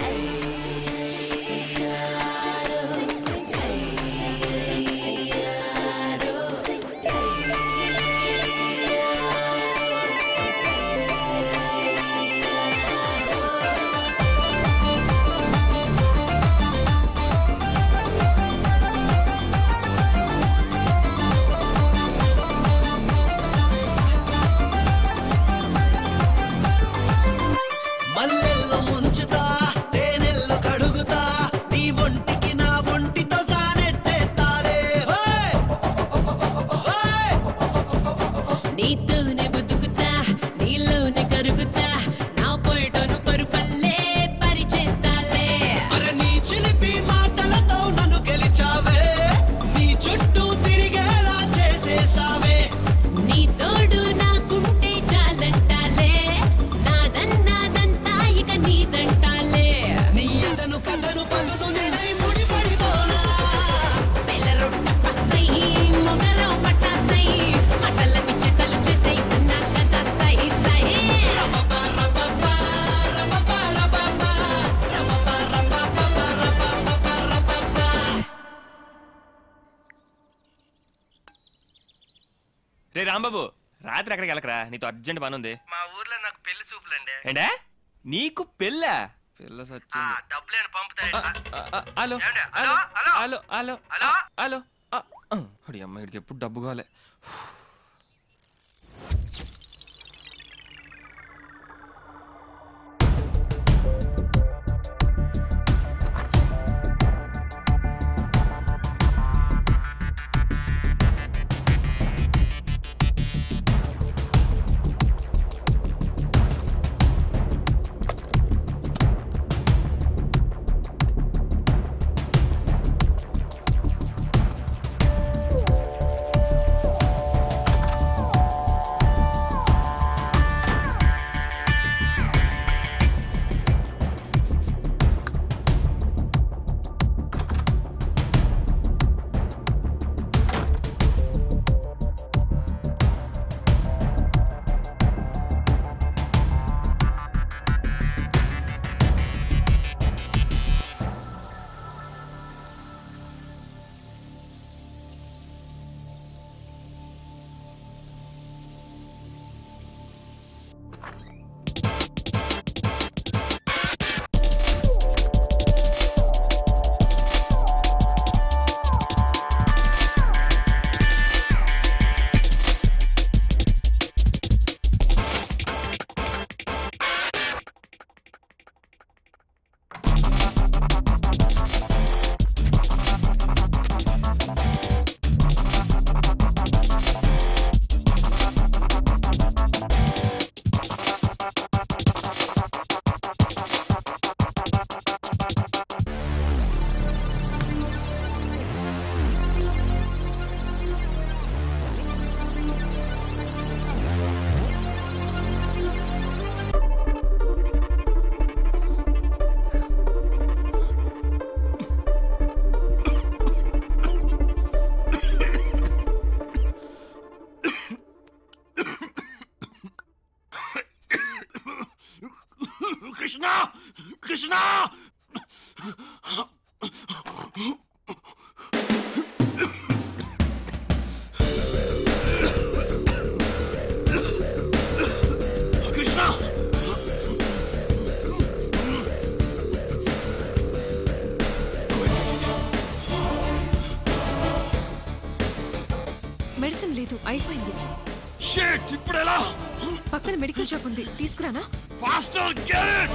మల్లెల్లో ముంచుతా తేనెల్లో కడుగుతా నీ ఒంటికి నా ఒంటితో సానెట్టేస్తాలే హోయ్! హోయ్! నీతోనే బతుకుతా నీలోనే కరుగుతా నా పొయటను పరుపల్లే పరిచేస్తాలే అరే నీ చిలిపి మాటలతో నన్ను గెలిచావే నీ చుట్టూ తిరిగేలా చేసేసావే నీ తోడు నాకుంటే చాలంటాలే నాదన్నాదంతా ఇక నీదంటాలే నీ ఎదను కథను పదును నేనై ముడిపడిపోనా బెల్ల రొట్టె పసై మొగరో పటాసై మటలని చెక్కలు చేసై నా కథ సై సై రే రాంబాబు రాత్రి ఎక్కడికి వెళ్ళకరా నీతో అర్జెంట్ పని ఉంది మా ఊర్లో నాకు పెళ్లి చూపులండి ఏంటే నీకు పెళ్ళా పిల్ల సచ్చింది డబ్బులు పంపుతాయి హలో ఏమండి? Hello hello? Hello hello hello? Hello అడి అమ్మ ఇడికి ఎప్పుడు డబ్బు కావాలి కృష్ణ కృష్ణ కృష్ణ మెడిసిన్ లేదు అయిపోయింది షిట్ ఇప్పుడు ఎలా పక్కన మెడికల్ షాప్ ఉంది తీసుకురానా ఫాస్టర్ గెట్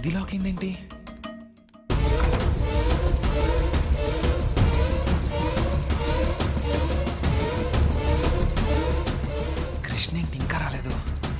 ఇది లాక్ అయిందేంటి కృష్ణ ఏంటి ఇంకా రాలేదు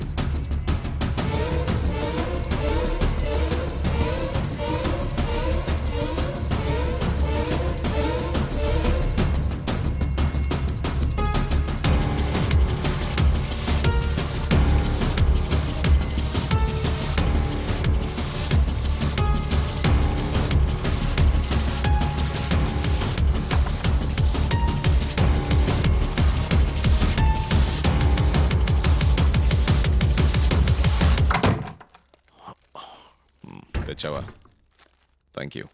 తెచ్చావా థ్యాంక్ యూ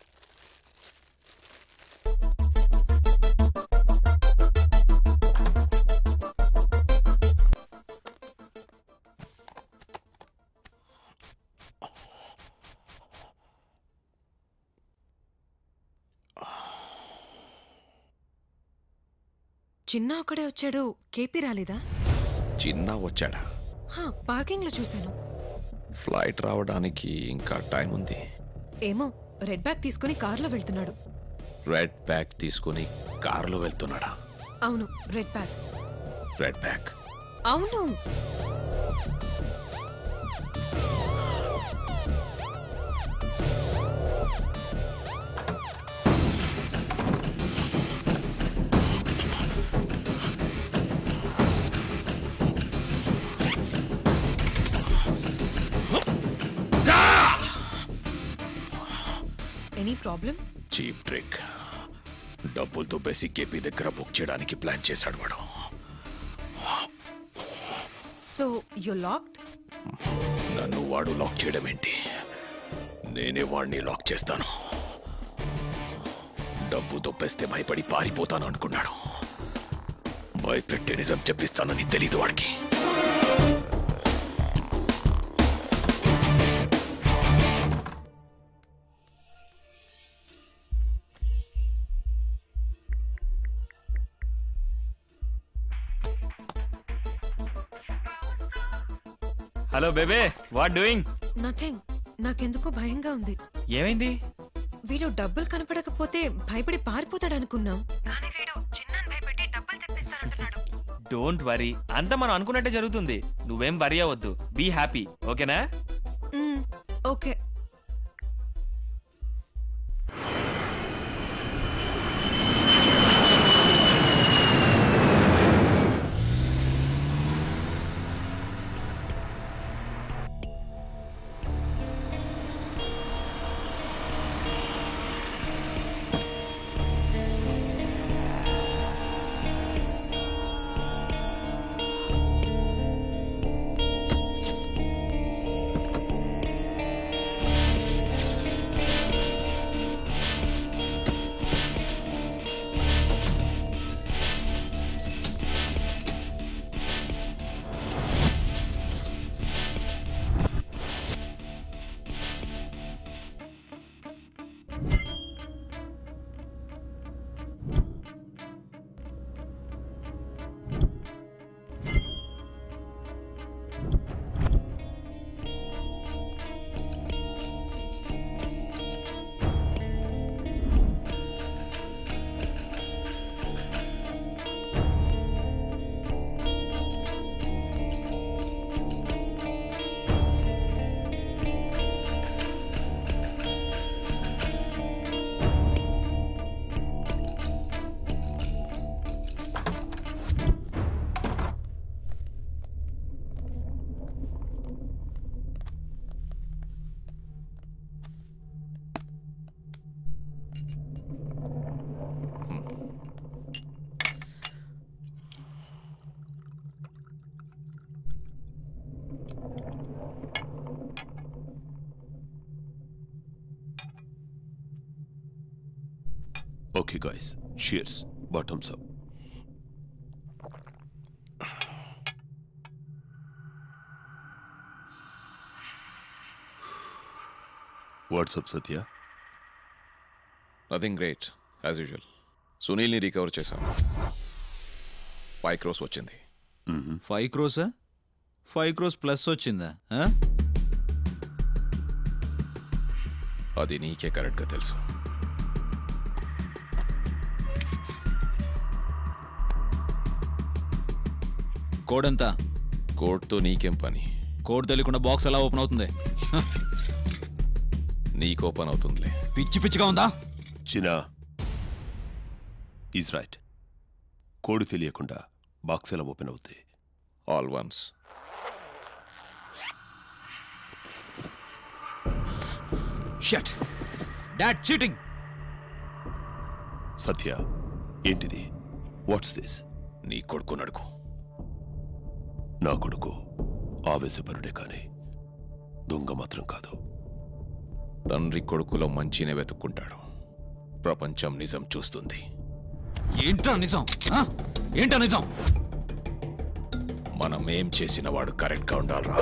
చిన్న ఒక్కడే వచ్చాడు కేపీ రాలేదా చిన్న వచ్చాడా హా, పార్కింగ్లో చూశాను ఫ్లైట్ రావడానికి ఇంకా టైం ఉంది ఏమో రెడ్ బ్యాగ్ తీసుకుని కార్లో వెళ్తున్నాడు రెడ్ బ్యాగ్ తీసుకుని కారులో వెళ్తున్నాడా అవును రెడ్ బ్యాగ్ రెడ్ బ్యాగ్ అవును ఎనీ ప్రాబ్లం చీప్ ట్రిక్ డబ్బులతో బేసి కేపీ దగ్గర బుక్ చేయడానికి ప్లాన్ చేశాడు వాడు సో యు లాక్డ్ నన్ను వాడు లాక్ చేయడం ఏంటి నేనే వాడిని లాక్ చేస్తాను డబ్బు దొబ్బేస్తే భయపడి పారిపోతాను అనుకున్నాడు భయపెట్టే నిజం చెప్పిస్తానని తెలీదు వాడికి hello babe what doing nothing నాకెందుకో భయంగా ఉంది ఏమైంది వీడు డబ్బులు కనపడకపోతే భయపడి పారిపోతాడనుకున్నాం డోంట్ వరీ అంతా మనం అనుకున్నట్టే జరుగుతుంది నువ్వేం వరీ అవ్వద్దు బీ హ్యాపీ ఓకేనా మ్మ్, okay Okay, guys. Cheers. Bottoms up. What's up Satya nothing great as usual సునీల్ని రికవర్ చేశాం ఫైవ్ క్రోస్ వచ్చింది ఫైవ్ క్రోసా ఫైవ్ క్రోస్ ప్లస్ వచ్చిందా ఆ? అది నీకే కరెక్ట్గా తెలుసు కోడ్ ఎంత కోడ్తో నీకేం పని కోడ్ తెలియకుండా బాక్స్ ఎలా ఓపెన్ అవుతుంది హ, నీకు ఓపెన్ అవుతుందిలే పిచ్చి పిచ్చిగా ఉందా చినా ఈజ్ రైట్ కోడ్ తెలియకుండా బాక్స్ ఎలా ఓపెన్ అవుతాయి all once shut dad cheating Satya ఏంటిది వాట్స్ దిస్ నీ కొడుకు నడుకు నా కొడుకు ఆవేశపరుడే కానీ దొంగ మాత్రం కాదు తండ్రి కొడుకులో మంచినే వెతుక్కుంటాడు ప్రపంచం నిజం చూస్తుంది ఏంటా నిజం ఆ? ఏంటా నిజం మనం ఏం చేసిన వాడు కరెక్ట్గా ఉండాలరా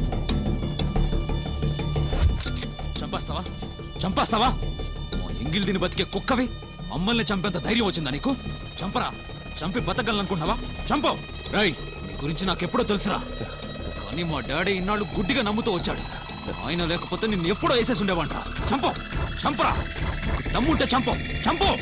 చంపేస్తావా చంపేస్తావా మా ఎంగిల్ దీని బతికే కుక్కవి మమ్మల్ని చంపేంత ధైర్యం వచ్చిందా నీకు చంపరా చంపి బతకగలనుకుంటున్నావా చంపవు రై నీ గురించి నాకెప్పుడో తెలుసురా కానీ మా డాడీ ఇన్నాళ్ళు గుడ్డిగా నమ్ముతూ వచ్చాడు ఆయన లేకపోతే నిన్ను ఎప్పుడో వేసేసి ఉండేవంటరా చంపవు చంపరా నీకు దమ్ముంటే చంపవు చంపవు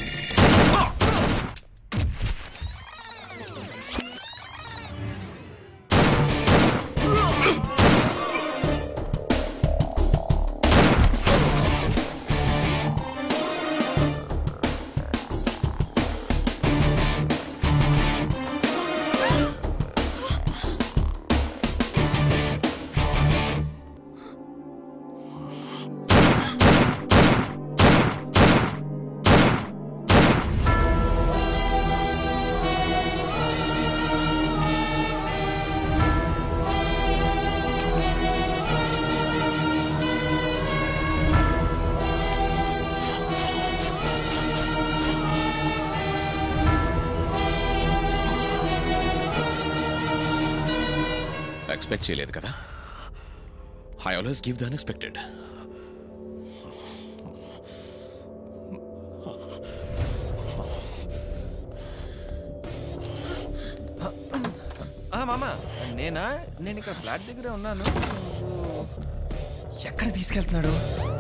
ఎక్స్పెక్ట్ చేయలేదు కదా I always give the unexpected ఆ, మామ నేనా నేను ఇక్కడ ఫ్లాట్ దగ్గరే ఉన్నాను ఎక్కడ తీసుకెళ్తున్నాడు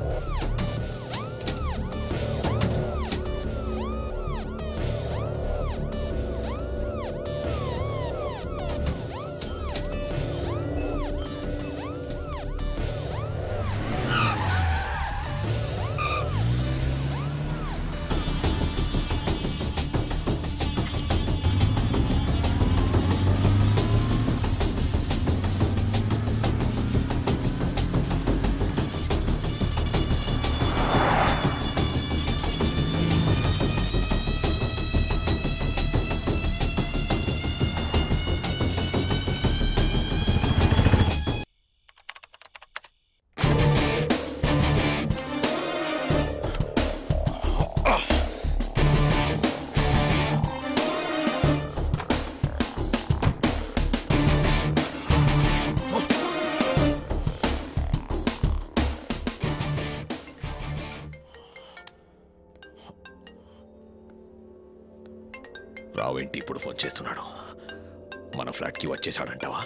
రావేంటి ఇప్పుడు ఫోన్ చేస్తున్నాడు మన ఫ్లాట్కి వచ్చేసాడంటావా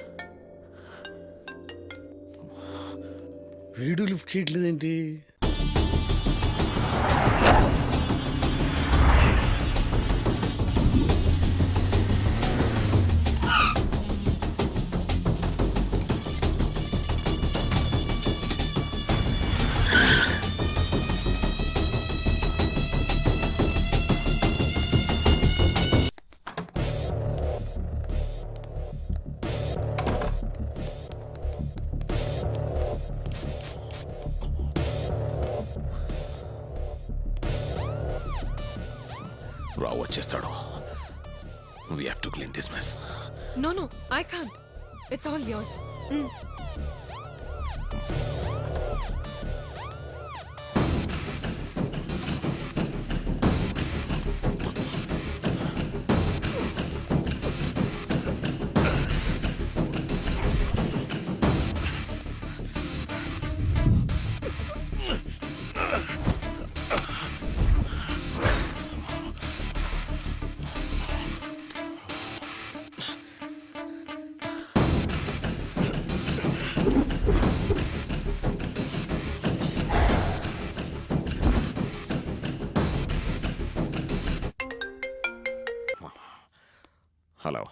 వీడు లిఫ్ట్ చేయట్లేదేంటి రావు వచ్చేస్తాడు we have to clean this mess No, no, I can't. It's all yours. Mm. Hello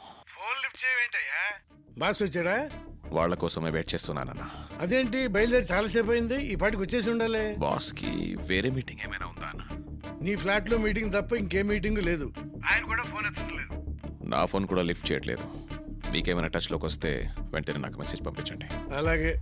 boss వచ్చాడా వాళ్ళ కోసమే వెయిట్ చేస్తున్నానన్న అదేంటి బయలుదేరి చాలాసేపు అయింది ఈ పాటికి వచ్చేసి ఉండాలి బాస్కి వేరే మీటింగ్ ఏమైనా ఉందా అన్న నీ ఫ్లాట్ లో మీటింగ్ తప్ప ఇంకే మీటింగ్ లేదు ఆయన కూడా ఫోన్ ఎత్తలేదు నా ఫోన్ కూడా లిఫ్ట్ చేయట్లేదు మీకేమైనా టచ్లోకి వస్తే వెంటనే నాకు మెసేజ్ పంపించండి అలాగే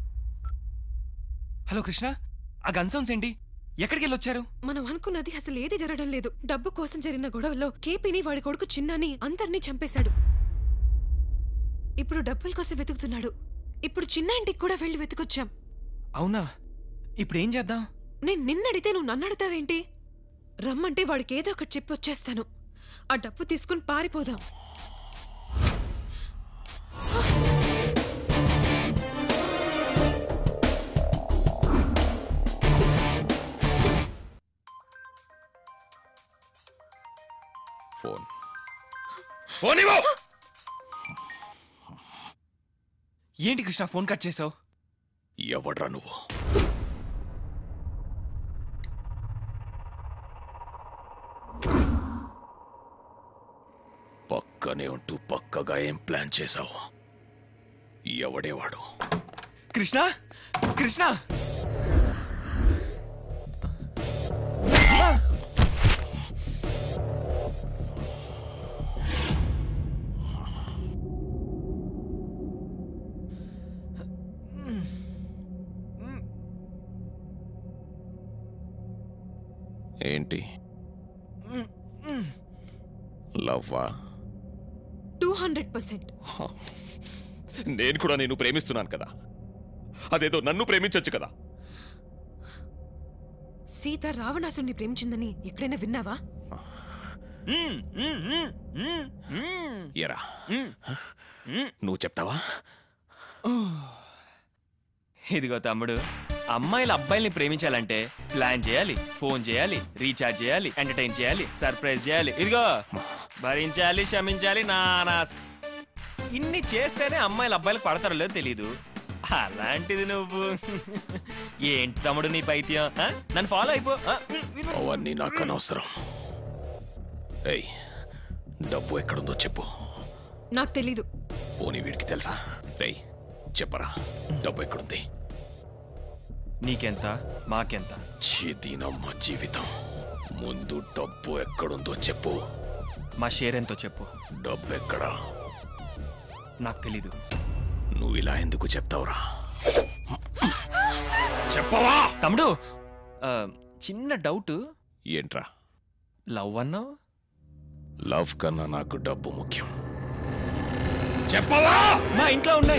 హలో కృష్ణ ఆ గన్ సౌండ్స్ ఏంటి ఎక్కడికి వెళ్ళొచ్చారు మనం అనుకున్నది అసలు ఏది జరగడం లేదు డబ్బు కోసం జరిగిన గొడవలో కేపీని వాడి కొడుకు చిన్నాని అందరినీ చంపేశాడు ఇప్పుడు డబ్బుల కోసం వెతుకుతున్నాడు ఇప్పుడు చిన్న ఇంటికి కూడా వెళ్ళి వెతుకొచ్చాం అవునా ఇప్పుడు ఏం చేద్దాం నేను నిన్నడితే నువ్వు నన్ను అడుగుతావేంటి రమ్మంటే వాడికి ఏదో ఒకటి చెప్పి వచ్చేస్తాను ఆ డబ్బు తీసుకుని పారిపోదాం ఫోన్ ఫోన్ ఇవ్వు ఏంటి కృష్ణ ఫోన్ కట్ చేసావు ఎవడ్రా నువ్వు పక్కనే ఉంటూ పక్కగా ఏం ప్లాన్ చేశావు ఎవడేవాడు కృష్ణ కృష్ణ ఏంటి లవ్వా టూ హండ్రెడ్ పర్సెంట్ నేను కూడా నేను ప్రేమిస్తున్నాను కదా అదేదో నన్ను ప్రేమించొచ్చు కదా సీత రావణాసుని ప్రేమించిందని ఎక్కడైనా విన్నావా ఎరా నువ్వు చెప్తావా ఇదిగో తమ్ముడు అమ్మాయిలు అబ్బాయిల్ని ప్రేమించాలంటే ప్లాన్ చేయాలి ఫోన్ చేయాలి రీఛార్జ్ చేయాలి ఎంటర్టైన్ చేయాలి సర్ప్రైజ్ చేయాలి ఇదిగో భరించాలి క్షమించాలి నానా ఇన్ని చేస్తేనే అమ్మాయిలు అబ్బాయిలకు పడతారో లేదో తెలీదు అలాంటిది నువ్వు ఏంటి తమ్ముడు నీ పైత్యం ఆ? నన్ను ఫాలో అయిపో ఆ? అవన్నీ నాకు అనవసరం ఏయ్ డబ్బు ఎక్కడుందో చెప్పు నాకు తెలీదు పోనీ వీడికి తెలుసా రేయ్ చెప్పరా డబ్బు ఎక్కడుంది నీకెంత మాకెంత చేదీనమ్మ జీవితం ముందు డబ్బు ఎక్కడుందో చెప్పు మా షేర్ ఎంతో చెప్పు డబ్బు ఎక్కడా నాకు తెలీదు నువ్వు ఇలా ఎందుకు చెప్తావురా చెప్పవా తమ్ముడు ఆ, చిన్న డౌట్ ఏంట్రా లవ్ అన్నావు లవ్ కన్నా నాకు డబ్బు ముఖ్యం చెప్పవా మా ఇంట్లో ఉన్నాయి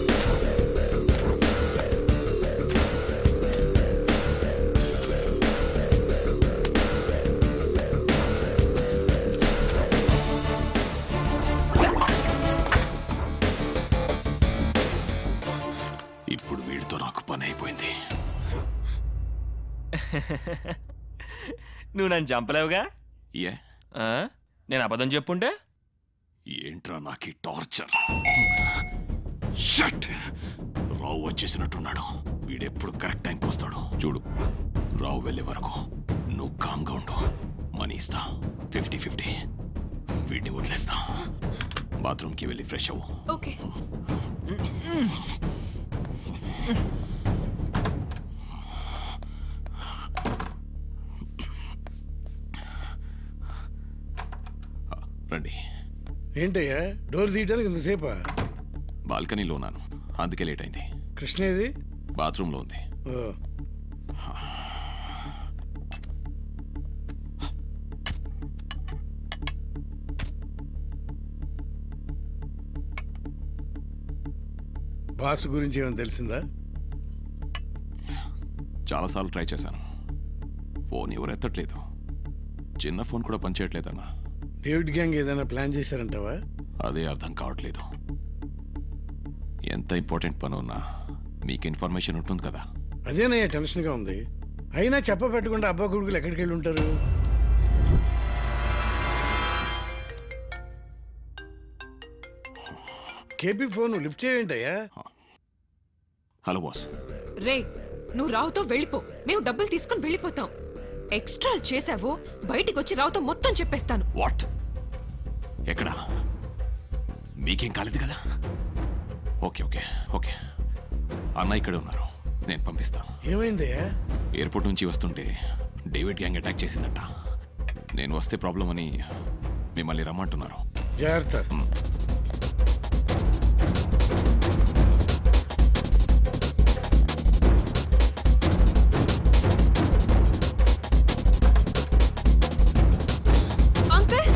ఇప్పుడు వీడితో నాకు పని అయిపోయింది నువ్వు నన్ను చంపలేవుగా ఏ ఆ? నేను అబద్ధం చెప్పుంటే ఏంట్రా నాకు ఈ టార్చర్ షట్ రావు వచ్చేసినట్టున్నాడు వీడెప్పుడు కరెక్ట్ టైంకి వస్తాడు చూడు రావు వెళ్ళే వరకు నువ్వు కామ్గా ఉండు మనీ ఇస్తా ఫిఫ్టీ ఫిఫ్టీ వీడిని వదిలేస్తా బాత్రూమ్కి వెళ్ళి ఫ్రెష్ అవ్వు ఓకే రండి ఏంటయ్యా డోర్ తీయడానికి ఇంతసేపా బాల్కనీలో ఉన్నాను అందుకే లేట్ అయింది కృష్ణ ఏది బాత్రూంలో ఉంది ఓ, బాస్ గురించి ఏమైనా తెలిసిందా చాలాసార్లు ట్రై చేశాను ఫోన్ ఎవరు ఎత్తట్లేదు చిన్న ఫోన్ కూడా పనిచేయట్లేదన్నా డేవిడ్ గ్యాంగ్ ఏదైనా ప్లాన్ చేశారంటావా అదే అర్థం కావట్లేదు ఎంత ఇంపార్టెంట్ పని ఉన్నా మీకు ఇన్ఫర్మేషన్ ఉంటుంది కదా అదేనయ్యా టెన్షన్గా ఉంది అయినా చెప్ప పెట్టకుండా అబ్బా కొడుకులు ఎక్కడికి వెళ్ళి ఉంటారు కేపీ ఫోన్ లిఫ్ట్ చేయంటయ్యా హలో బాస్ రే నువ్వు రావుతో వెళ్ళిపో మేము డబ్బులు తీసుకుని వెళ్ళిపోతాం ఎక్స్ట్రా చేసావు బయటికి వచ్చి రావుతో మొత్తం చెప్పేస్తాను వాట్ ఎక్కడ మీకేం కాలేదు కదా ఓకే ఓకే ఓకే అన్న ఇక్కడే ఉన్నారు నేను పంపిస్తాను ఏమైంది ఎయిర్పోర్ట్ నుంచి వస్తుంటే డేవిడ్ గ్యాంగ్ అటాక్ చేసిందంట నేను వస్తే ప్రాబ్లం అని మిమ్మల్ని రమ్మంటున్నారు జాగ్రత్త uncle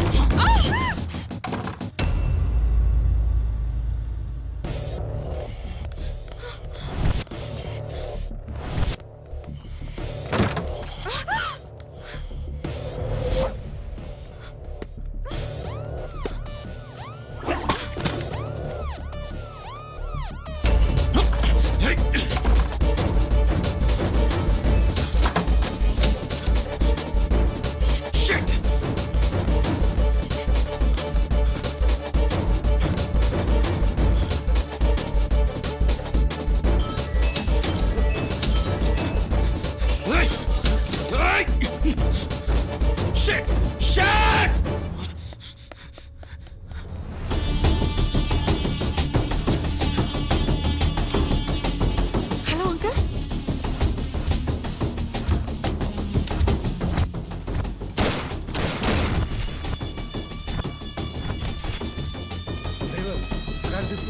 Shit! Shit! Hello uncle driver car తిప్పు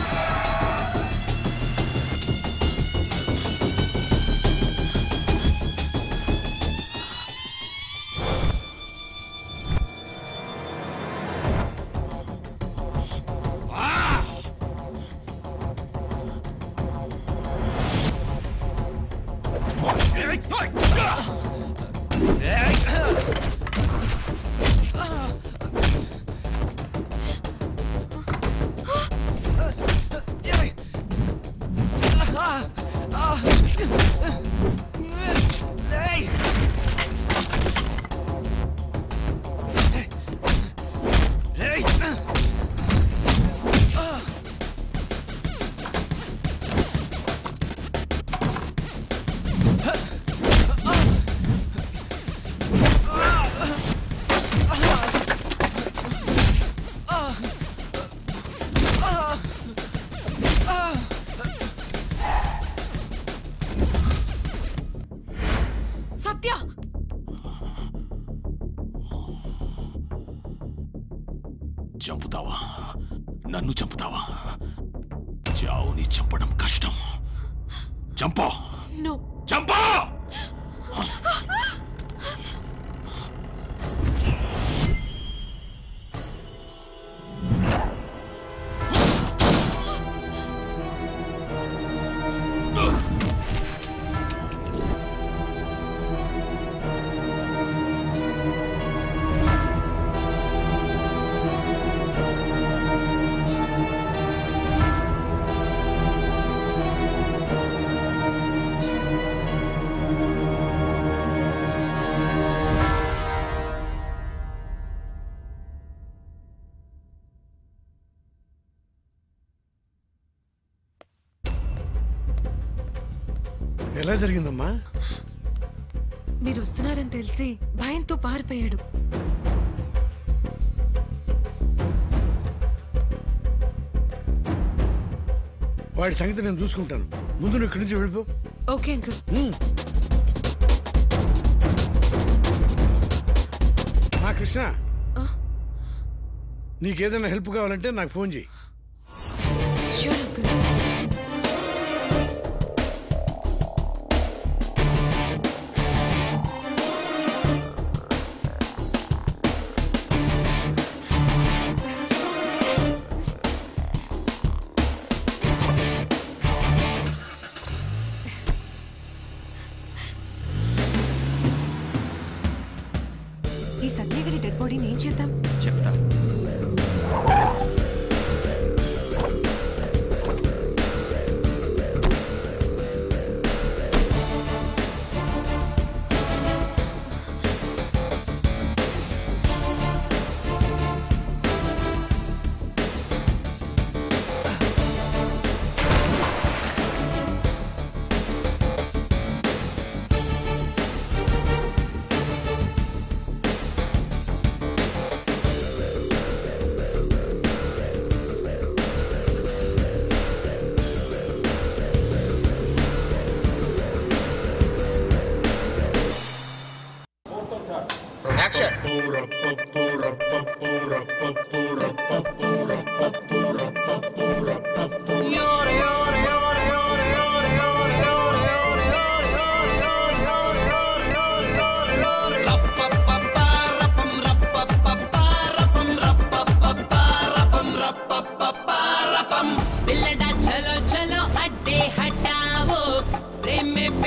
సత్య చంపుతావా నన్ను చంపుతావా చావుని చంపడం కష్టం చంపో నో చంపో ఎలా జరిగిందమ్మా మీరు వస్తున్నారని తెలిసి భయంతో పారిపోయాడు వాడి సంగతి నేను చూసుకుంటాను ముందు నువ్వు ఇక్కడి నుంచి వెళ్ళిపో ఓకే అంకుల్ ఆ కృష్ణ నీకేదైనా హెల్ప్ కావాలంటే నాకు ఫోన్ చేయి షూర్ అంకుల్ ఈ సత్యగడి డెడ్ బాడీని ఏం చేద్దాం చెప్తా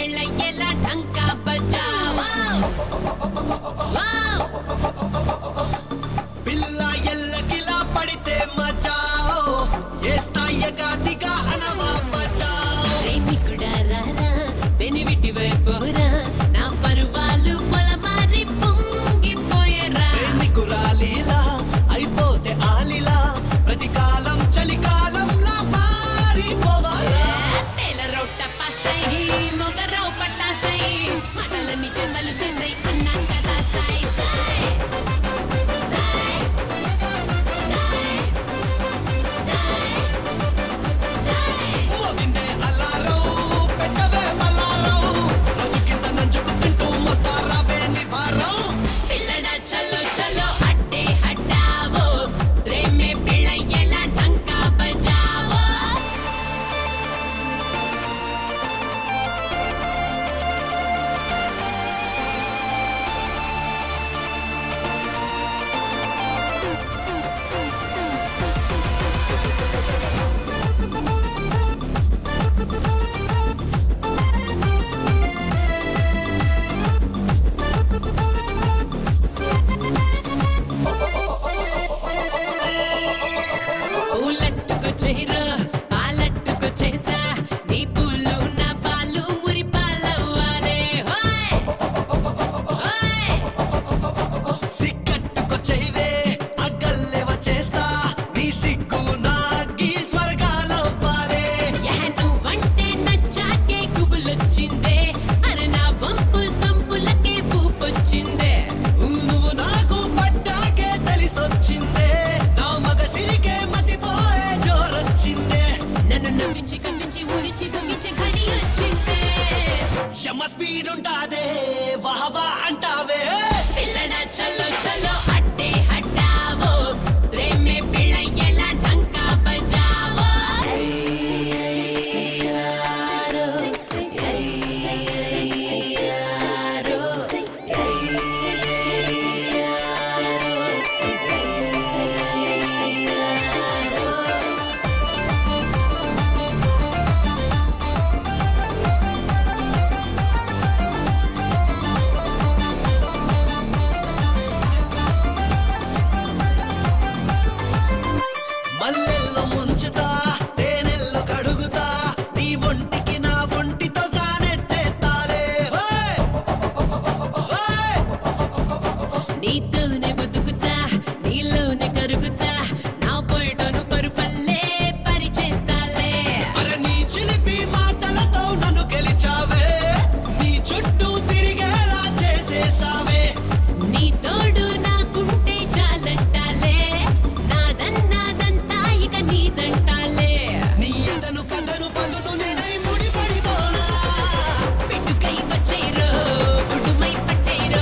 పెళ్ళయ్యేలా ఢంకా బజావా పిల్ల ఎల్లకిలా పడితే మచాओ ఏ స్థాయిగా దిగా అనవా మచాओ ప్రేమికుడా రారా వెనివిటి వైపోరా నా పరువాలు పొలమారి పొంగిపోయేరా ప్రేమికురాలీలా అయిపోతే ఆలిలా ప్రతి కాలం చలికాలంలా మారిపోవాలా నేల రొట్ట పసై మొగరావు పట్టాసై మాటలన్నీ జన్మలు చేసై అన్నాం కదా సాయి సాయి సాయి సాయి సాయి సాయి మోగిందే అలారం పెట్టవే మలారం రోజుకింత నంచుకు తింటూ మస్తారా వేలి భారం పిల్లడా చలో చలో అట్టే హట్టావో ప్రేమే పెళ్ళయ్యేలా ఢంకా బజావో పూలట్టుకొచ్చేరా పాలట్టుకొచ్చేస్తా నీ పూలు నా పాలు మురి పాలవ్వాలే హోయ్ హోయ్ సిగ్గట్టుకొచ్చేవే అగ్గల్లే వచ్చేస్తా నీ సిగ్గు నాకి స్వర్గాలవ్వాలే యా నువ్వంటే నచ్చాకే గుబులొచ్చిందే అరే నా వంపు సంపులకే పూపొచ్చిందే నువ్వు నాకు పట్టాకే తెలిసొచ్చిందే నా మగ సిరికే మతిపోయే జోరొచ్చిందే నన్ను నవ్వించి కవ్వించి ఊరించి దొంగించే ఘడి వచ్చిందే యమ స్పీడ్ ఉంటాదే వహవా అంటావే పిల్లడా చలో చలో అట్టే హట్టావో ప్రేమే పిళ్ళయ్యేలా ఢంకా బజావో మల్లెల్లో ముంచుతా తేనెల్లో కడుగుతా నీ ఒంటికి నా ఒంటితో సానెట్టేత్తాలే హోయ్! హోయ్! నీతోనే బతుకుతా నీలోనే కరుగుతా నా పోయటను పరుపల్లే పరిచేస్తాలే అరే నీ చిలిపి మాటలతో నన్ను గెలిచావే నీ చుట్టూ తిరిగేలా చేసేసావే నీ తోడు నాకుంటే చాలంటాలే నాదన్నాదంతా ఇక నీదంటాలే నీ ఎదను కథను పదును నేనై ముడిపడిపోనా పెట్టుకై వచ్చేరో పుడుమై పట్టేరో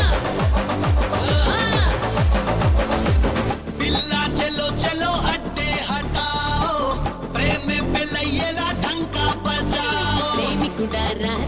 పిల్ల చెల్లో చెల్లో అడ్డే హటాओ ప్రేమే పెళ్ళయ్యేలా ఢంకా బజాओ ప్రేమికుడా రా